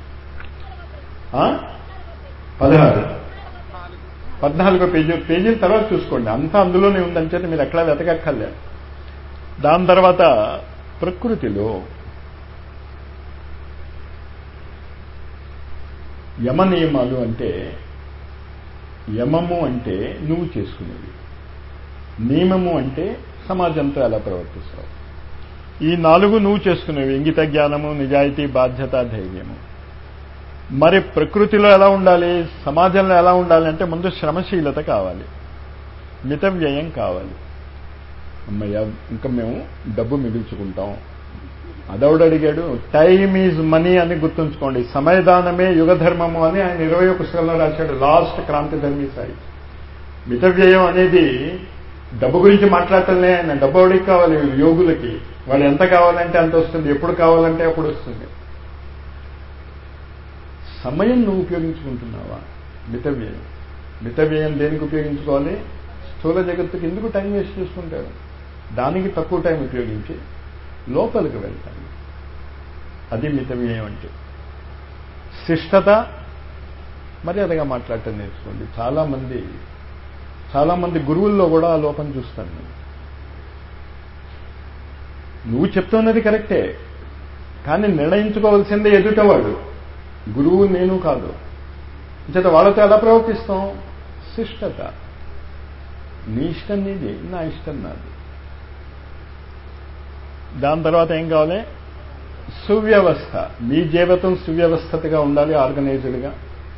పదహారు పద్నాలుగో పేజీ పేజీల తర్వాత చూసుకోండి అంతా అందులోనే ఉందని చెప్పి మీరు ఎక్కడా వెతకక్కర్లే దాని తర్వాత ప్రకృతిలో యమ నియమాలు అంటే యమము అంటే నువ్వు చేసుకునేది నియమము అంటే సమాజంతో ఎలా ప్రవర్తిస్తావు ఈ నాలుగు నువ్వు చేసుకునేవి ఇంగిత జ్ఞానము నిజాయితీ బాధ్యత ధైర్యము మరి ప్రకృతిలో ఎలా ఉండాలి సమాజంలో ఎలా ఉండాలి అంటే ముందు శ్రమశీలత కావాలి మిత వ్యయం కావాలి అమ్మయ్య ఇంకా మేము డబ్బు మిగుల్చుకుంటాం అదవుడు అడిగాడు టైమ్ ఈజ్ మనీ అని గుర్తుంచుకోండి సమయదానమే యుగధర్మము అని ఆయన ఇరవై పుస్తకంలో రాశాడు లాస్ట్ క్రాంతి ధర్మీ సాయి మిత వ్యయం అనేది డబ్బు గురించి మాట్లాడటంలే ఆయన డబ్బు ఎవడికి కావాలి యోగులకి వాళ్ళు ఎంత కావాలంటే అంత వస్తుంది ఎప్పుడు కావాలంటే అప్పుడు వస్తుంది సమయం నువ్వు ఉపయోగించుకుంటున్నావా మిత వ్యయం మిత వ్యయం దేనికి ఉపయోగించుకోవాలి స్థూల జగత్తుకి ఎందుకు టైం వేస్ట్ చేసుకుంటారు దానికి తక్కువ టైం ఉపయోగించి లోపలికి వెళ్తాను అది మిత వ్యయం అంటే శిష్టత మర్యాదగా మాట్లాడటం నేర్చుకోండి చాలామంది చాలామంది గురువుల్లో కూడా ఆ లోపం చూస్తాను నేను నువ్వు చెప్తున్నది కరెక్టే కానీ నిర్ణయించుకోవాల్సిందే ఎదుటవాడు గురువు నేను కాదు చేత వాళ్ళతో ఎలా ప్రవర్తిస్తాం శిష్టత నీ ఇష్టం నీది నా ఇష్టం నాది దాని తర్వాత ఏం కావాలి సువ్యవస్థ మీ జీవితం సువ్యవస్థతగా ఉండాలి ఆర్గనైజ్డ్గా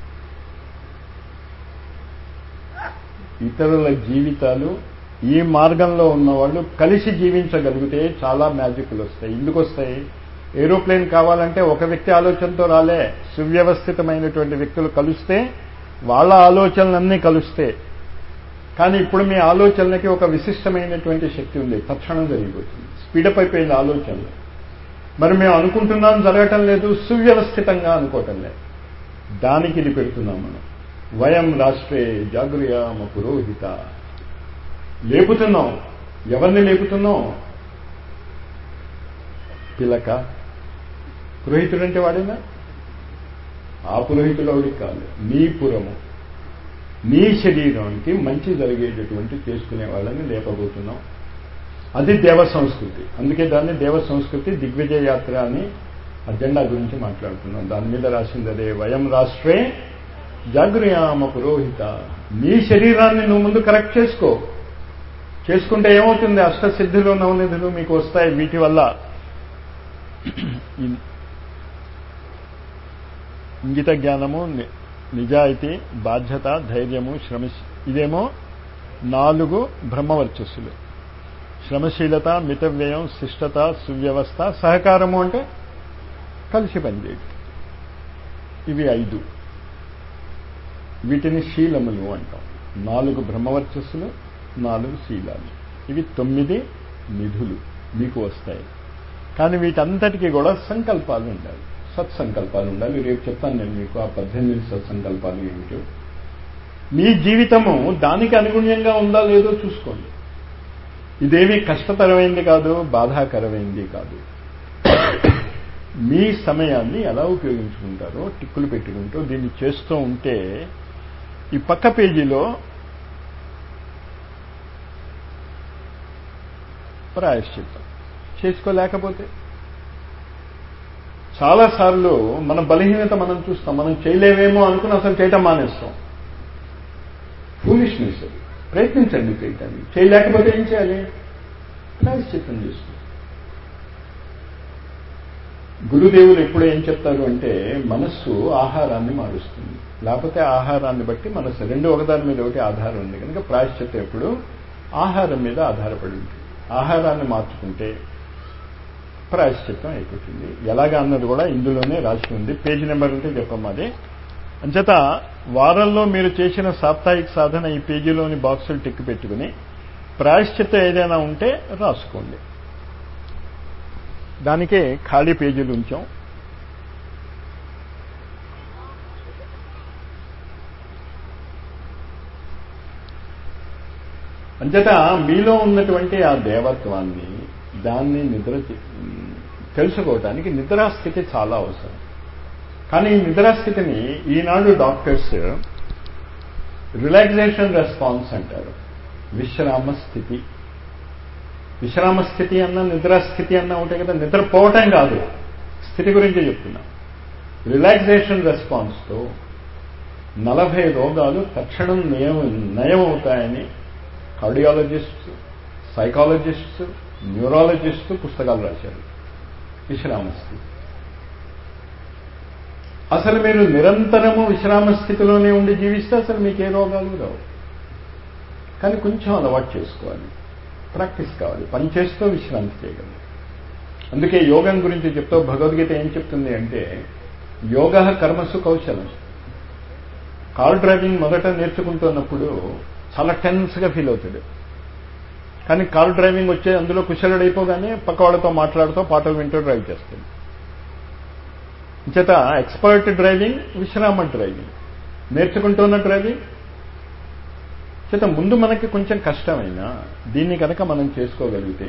ఇతరుల జీవితాలు ఈ మార్గంలో ఉన్నవాళ్ళు కలిసి జీవించగలిగితే చాలా మ్యాజిక్లు వస్తాయి ఎందుకు వస్తాయి ఏరోప్లేన్ కావాలంటే ఒక వ్యక్తి ఆలోచనతో రాలే సువ్యవస్థితమైనటువంటి వ్యక్తులు కలిస్తే వాళ్ళ ఆలోచనలన్నీ కలుస్తే కానీ ఇప్పుడు మీ ఆలోచనలకి ఒక విశిష్టమైనటువంటి శక్తి ఉంది తక్షణం జరిగిపోతుంది స్పీడప్ అయిపోయింది ఆలోచనలు మరి మేము అనుకుంటున్నాం జరగటం లేదు సువ్యవస్థితంగా అనుకోవటం లేదు దానికి ఇది పెడుతున్నాం మనం వయం రాష్ట్రే జాగృయామ పురోహిత లేపుతున్నాం ఎవరిని లేపుతున్నాం పిలక పురోహితుడు అంటే వాడేనా ఆ పురోహితుడు వాడికి కాదు నీ పురము నీ శరీరానికి మంచి జరిగేటటువంటి చేసుకునే వాళ్ళని లేపబోతున్నాం అది దేవ సంస్కృతి అందుకే దాన్ని దేవ సంస్కృతి దిగ్విజయ యాత్ర అని అజెండా గురించి మాట్లాడుతున్నాం దాని మీద రాసింది అదే వయం రాష్ట్రే జాగృయామ పురోహిత నీ శరీరాన్ని నువ్వు ముందు కరెక్ట్ చేసుకో చేసుకుంటే ఏమవుతుంది అష్టసిద్ధులు నవనిధులు మీకు వస్తాయి వీటి వల్ల ఇ- ఇంగిత జ్ఞానము ని- నిజాయితీ బాధ్యత ధైర్యము శ్రమ ఇదేమో నాలుగు బ్రహ్మవర్చస్సులు శ్రమశీలత మితవ్యయం శిష్టత సువ్యవస్థ సహకారము అంటే కలిసి పనిచేయడం ఇవి ఐదు వీటిని శీలములు అంటాం నాలుగు బ్రహ్మవర్చస్సులు నాలుగు శీలాలు ఇవి తొమ్మిది నిధులు మీకు వస్తాయి కానీ వీటంతటికీ కూడా సంకల్పాలు ఉండాలి సత్సంకల్పాలు ఉండాలి రేపు చెప్తాను నేను మీకు ఆ పద్దెనిమిది సత్సంకల్పాలు ఏమిటో మీ జీవితము దానికి అనుగుణ్యంగా ఉందా లేదో చూసుకోండి ఇదేమీ కష్టతరమైంది కాదు బాధాకరమైంది కాదు మీ సమయాన్ని ఎలా ఉపయోగించుకుంటారో టిక్కులు పెట్టుకుంటూ దీన్ని చేస్తూ ఉంటే ఈ పక్క పేజీలో ప్రాయశ్చిత్తం చేసుకోలేకపోతే చాలాసార్లు మన బలహీనత మనం చూస్తాం మనం చేయలేమేమో అనుకుని అసలు చేయటం మానేస్తాం ఫూలిష్నెస్ అది ప్రయత్నించండి చేయటానికి చేయలేకపోతే ఏం చేయాలి ప్రాయశ్చిత్తం చేసుకో గురుదేవులు ఎప్పుడు ఏం చెప్తారు అంటే మనస్సు ఆహారాన్ని మారుస్తుంది లేకపోతే ఆహారాన్ని బట్టి మనస్సు రెండు ఒకదాని మీద ఒకటి ఆధారం ఉంది కనుక ప్రాయశ్చిత్తం ఎప్పుడు ఆహారం మీద ఆధారపడి ఉంటుంది ఆహారాన్ని మార్చుకుంటే ప్రాయశ్చిత్తం అయిపోతుంది ఎలాగా అన్నది కూడా ఇందులోనే రాసి ఉంది పేజీ నెంబర్ ఉంటే చెప్పమ్మది అంచేత వారంలో మీరు చేసిన సాప్తాహిక సాధన ఈ పేజీలోని బాక్సులు టిక్ పెట్టుకుని ప్రాయశ్చిత్తం ఏదైనా ఉంటే రాసుకోండి దానికే ఖాళీ పేజీలు ఉంచాం అంచేత మీలో ఉన్నటువంటి ఆ దేవత్వాన్ని దాన్ని నిద్ర చే- తెలుసుకోవటానికి నిద్రాస్థితి చాలా అవసరం కానీ ఈ నిద్రాస్థితిని ఈనాడు డాక్టర్స్ రిలాక్సేషన్ రెస్పాన్స్ అంటారు విశ్రామ స్థితి విశ్రామ స్థితి అన్న నిద్రాస్థితి అన్న ఒకటే కదా నిద్రపోవటం కాదు స్థితి గురించి చెప్తున్నా రిలాక్సేషన్ రెస్పాన్స్తో నలభై రోగాలు తక్షణం నయం నయమవుతాయని కార్డియాలజిస్ట్స్ సైకాలజిస్ట్స్ న్యూరాలజిస్ట్స్ పుస్తకాలు రాశారు విశ్రామ స్థితి అసలు మీరు నిరంతరము విశ్రామ స్థితిలోనే ఉండి జీవిస్తే అసలు మీకు ఏ రోగాలు రావు కానీ కొంచెం అలవాటు చేసుకోవాలి ప్రాక్టీస్ కావాలి పని చేస్తూ విశ్రాంతి చేయగలరు అందుకే యోగం గురించి చెప్తూ భగవద్గీత ఏం చెప్తుంది అంటే యోగ కర్మసు కౌశలం కార్ డ్రైవింగ్ మొదట నేర్చుకుంటున్నప్పుడు చాలా టెన్స్గా ఫీల్ అవుతాడు కానీ కార్ డ్రైవింగ్ వచ్చే అందులో కుశలుడైపోగానే పక్క వాళ్ళతో మాట్లాడుతూ పాటలు వింటూ డ్రైవ్ చేస్తాడు చేత ఎక్స్పర్ట్ డ్రైవింగ్ విశ్రామ డ్రైవింగ్ నేర్చుకుంటున్న డ్రైవింగ్ చేత ముందు మనకి కొంచెం కష్టమైనా దీన్ని కనుక మనం చేసుకోగలిగితే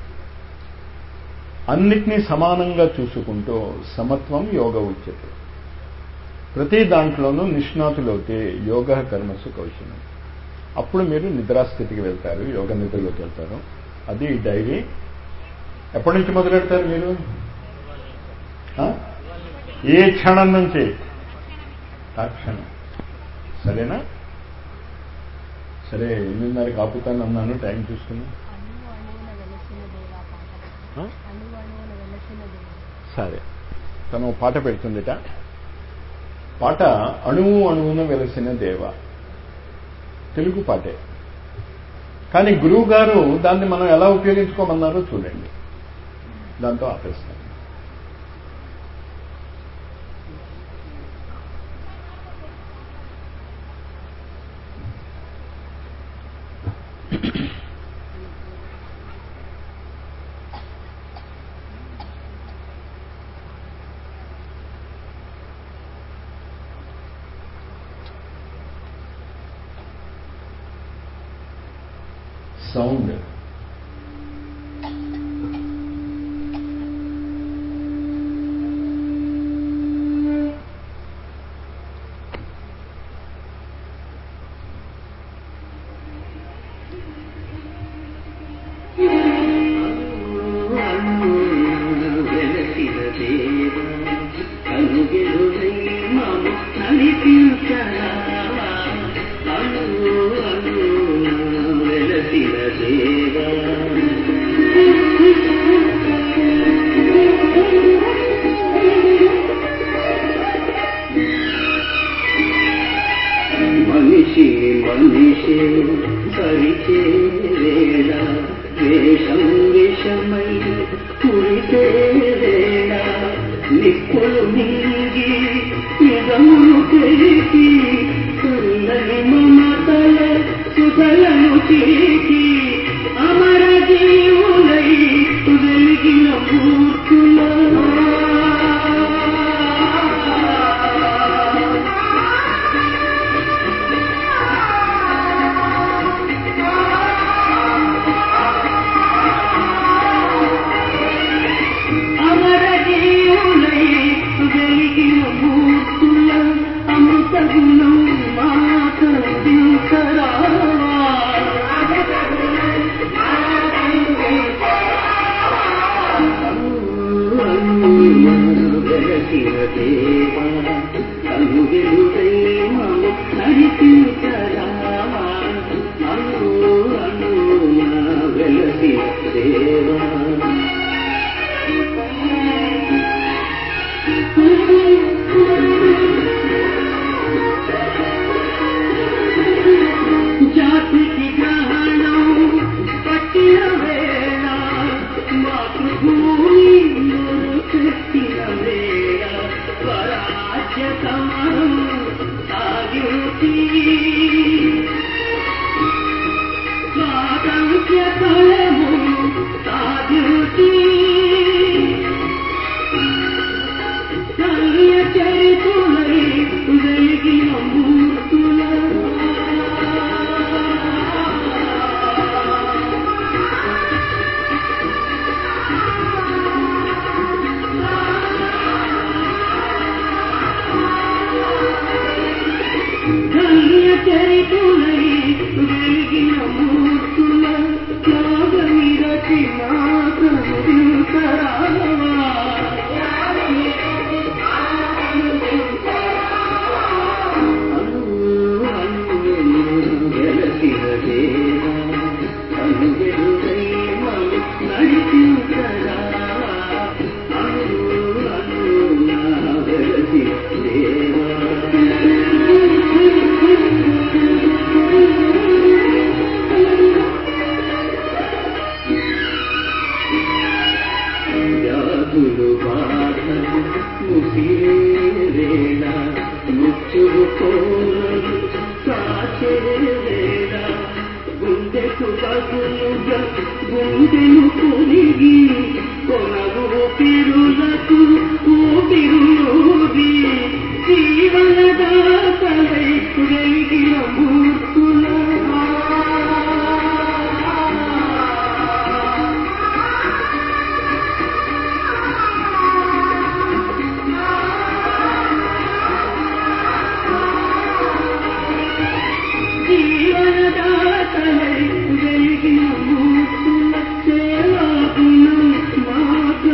అన్నిటినీ సమానంగా చూసుకుంటూ సమత్వం యోగ ఉచ్యతే ప్రతి దాంట్లోనూ నిష్ణాతులవుతే యోగ కర్మసు కౌశలం అప్పుడు మీరు నిద్రాస్థితికి వెళ్తారు యోగ నిద్రలోకి వెళ్తారు అది ఈ డైరీ ఎప్పటి నుంచి మొదలెడతారు మీరు ఆ? ఏ క్షణం నుంచి ఆ క్షణం సరేనా సరే ఎనిమిదిన్నరకి ఆపుతాను అన్నాను టైం చూసుకుని అణువు అణువున వెలసిన దేవా పాట ఆ? అణువు అణువున వెలసిన దేవా సరే తను పాట పెడుతుందిట పాట అణువు అణువున వెలసిన దేవ తెలుగు పాటే కానీ గురువు గారు దాన్ని మనం ఎలా ఉపయోగించుకోమన్నారో చూడండి దాంతో ఆపేస్తాం సౌండ్ వెలసిన దేవా విరిచే పరిచే వేళ వేషం విషమై కురిసే వేళ నిప్పులు మింగి నిజమును పెరిగి చల్లని మమతల సుధలను చీకి అమర జీవులై వెలిగిన మూర్తుల అమర జీవులై వెలిగిన మూర్తుల అమృత గుణం మాకందించరా వెలసిన దేవా కను వెలుగై మము నడిపించరా అను అను వెలసిన దేవా జాతికి గ్రహణం పట్టిన వేళ మాతృభూమి పెట్టిన వేళ స్వరాజ్య సమరం సాగించి స్వాతంత్ర్య ఫలము సాగించి కన్య చరితులై వెలిగిన మూర్తుల కన్య చరితులై వెలిగిన మూర్తుల త్యాగమిరచి మాతృరా వ్యాధులు బాధ ముసిరేవేళ ముచ్చులు కోరలు కాచేవేళ గుండెకు పగులుగా గుండెను పొరిగి కొనగు పిరులకు ఊపిరులోగి జీవనదాతలై వెలిగిన మూర్తుల జీవనదాతలై వెలిగిన మూర్తుల సేవా గుణం మాకు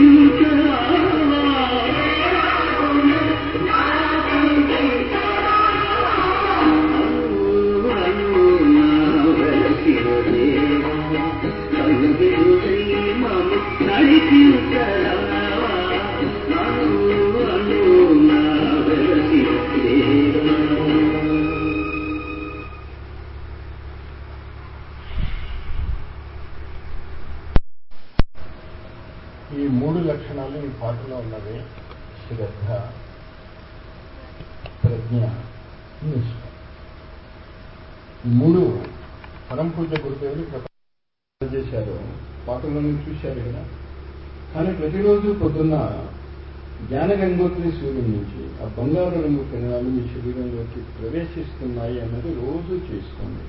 దేవా ఈ మూడు లక్షణాలు ఈ పాటలో ఉన్నవి శ్రద్ధ ప్రజ్ఞ నిష్ఠ ఈ మూడు పరం పూజ గురుదేవులు ప్రపంచం చేశారు పాటలను చూశారు కదా కానీ ప్రతిరోజు పొద్దున్న జ్ఞాన గంగోత్రి సూర్యుడి నుంచి ఆ బంగారు రంగు కిరణాలు మీ శరీరంలోకి ప్రవేశిస్తున్నాయి అన్నది రోజు చేసుకోండి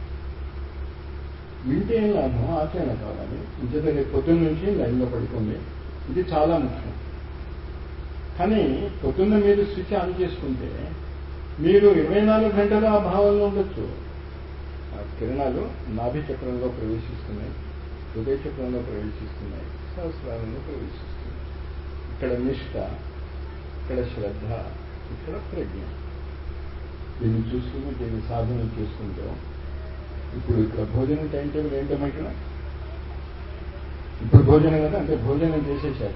వింటే ఏం లాభం ఆచరణ కావాలి ఇంచేత రేపు పొద్దున్న నుంచి లైన్లో పడుకోండి ఇది చాలా ముఖ్యం కానీ పొద్దున్న మీరు స్విచ్ ఆన్ చేసుకుంటే మీరు ఇరవై నాలుగు గంటలు ఆ భావంలో ఉండొచ్చు ఆ కిరణాలు నాభి చక్రంలో ప్రవేశిస్తున్నాయి హృదయ చక్రంలో ప్రవేశిస్తున్నాయి సహస్రాలలో ప్రవేశిస్తున్నాయి ఇక్కడ నిష్ఠ ఇక్కడ శ్రద్ధ ఇక్కడ ప్రజ్ఞ దీన్ని చూసుకుని దీన్ని సాధన చేసుకుంటూ ఇప్పుడు ఇక్కడ భోజనం టైం టేబుల్ ఏంటమ్మా ఇక్కడ ఇప్పుడు భోజనం కదా అంటే భోజనం చేసేసాక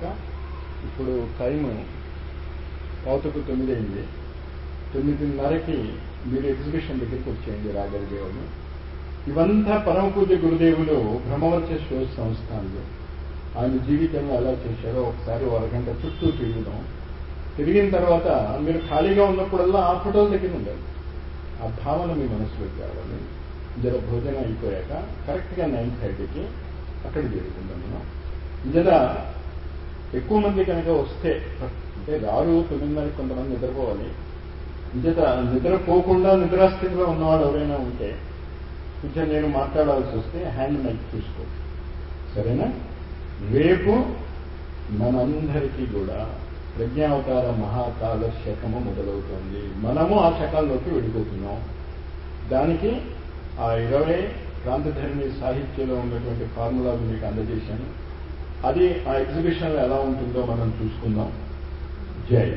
ఇప్పుడు టైం పావుతకు తొమ్మిది అయింది తొమ్మిదిన్నరకి మీరు ఎగ్జిబిషన్ దగ్గరికి వచ్చేయండి రాగలిగేవాళ్ళు ఇవంతా పరమ పూజ గురుదేవులు బ్రహ్మవర్చస్వ సంస్థానంలో ఆయన జీవితంలో ఎలా చేశారో ఒకసారి ఓ అరగంట చుట్టూ తిరుగుదాం తిరిగిన తర్వాత మీరు ఖాళీగా ఉన్నప్పుడల్లా ఆ ఫోటోల దగ్గర ఉండాలి ఆ భావన మీ మనసులోకి రావాలి జర భోజనం అయిపోయాక కరెక్ట్గా నైన్ థర్టీకి అక్కడ చేరుకుందాం మనం జర ఎక్కువ మంది కనుక వస్తే అంటే రారు తొమ్మిదిన్నర కొంతమంది నిద్రపోవాలి ఇంచేత నిద్రపోకుండా నిద్రాస్థితిలో ఉన్నవాడు ఎవరైనా ఉంటే కొంచెం నేను మాట్లాడాల్సి వస్తే హ్యాండ్ మైక్ చూసుకో సరేనా రేపు మనందరికీ కూడా ప్రజ్ఞావతార మహాకాల శకము మొదలవుతోంది మనము ఆ శకంలోకి వెళ్ళిపోతున్నాం దానికి ఆ ఇరవై క్రాంతిధర్మి సాహిత్యంలో ఉన్నటువంటి ఫార్ములాలు మీకు అందజేశాను అది ఆ ఎగ్జిబిషన్లో ఎలా ఉంటుందో మనం చూసుకుందాం జై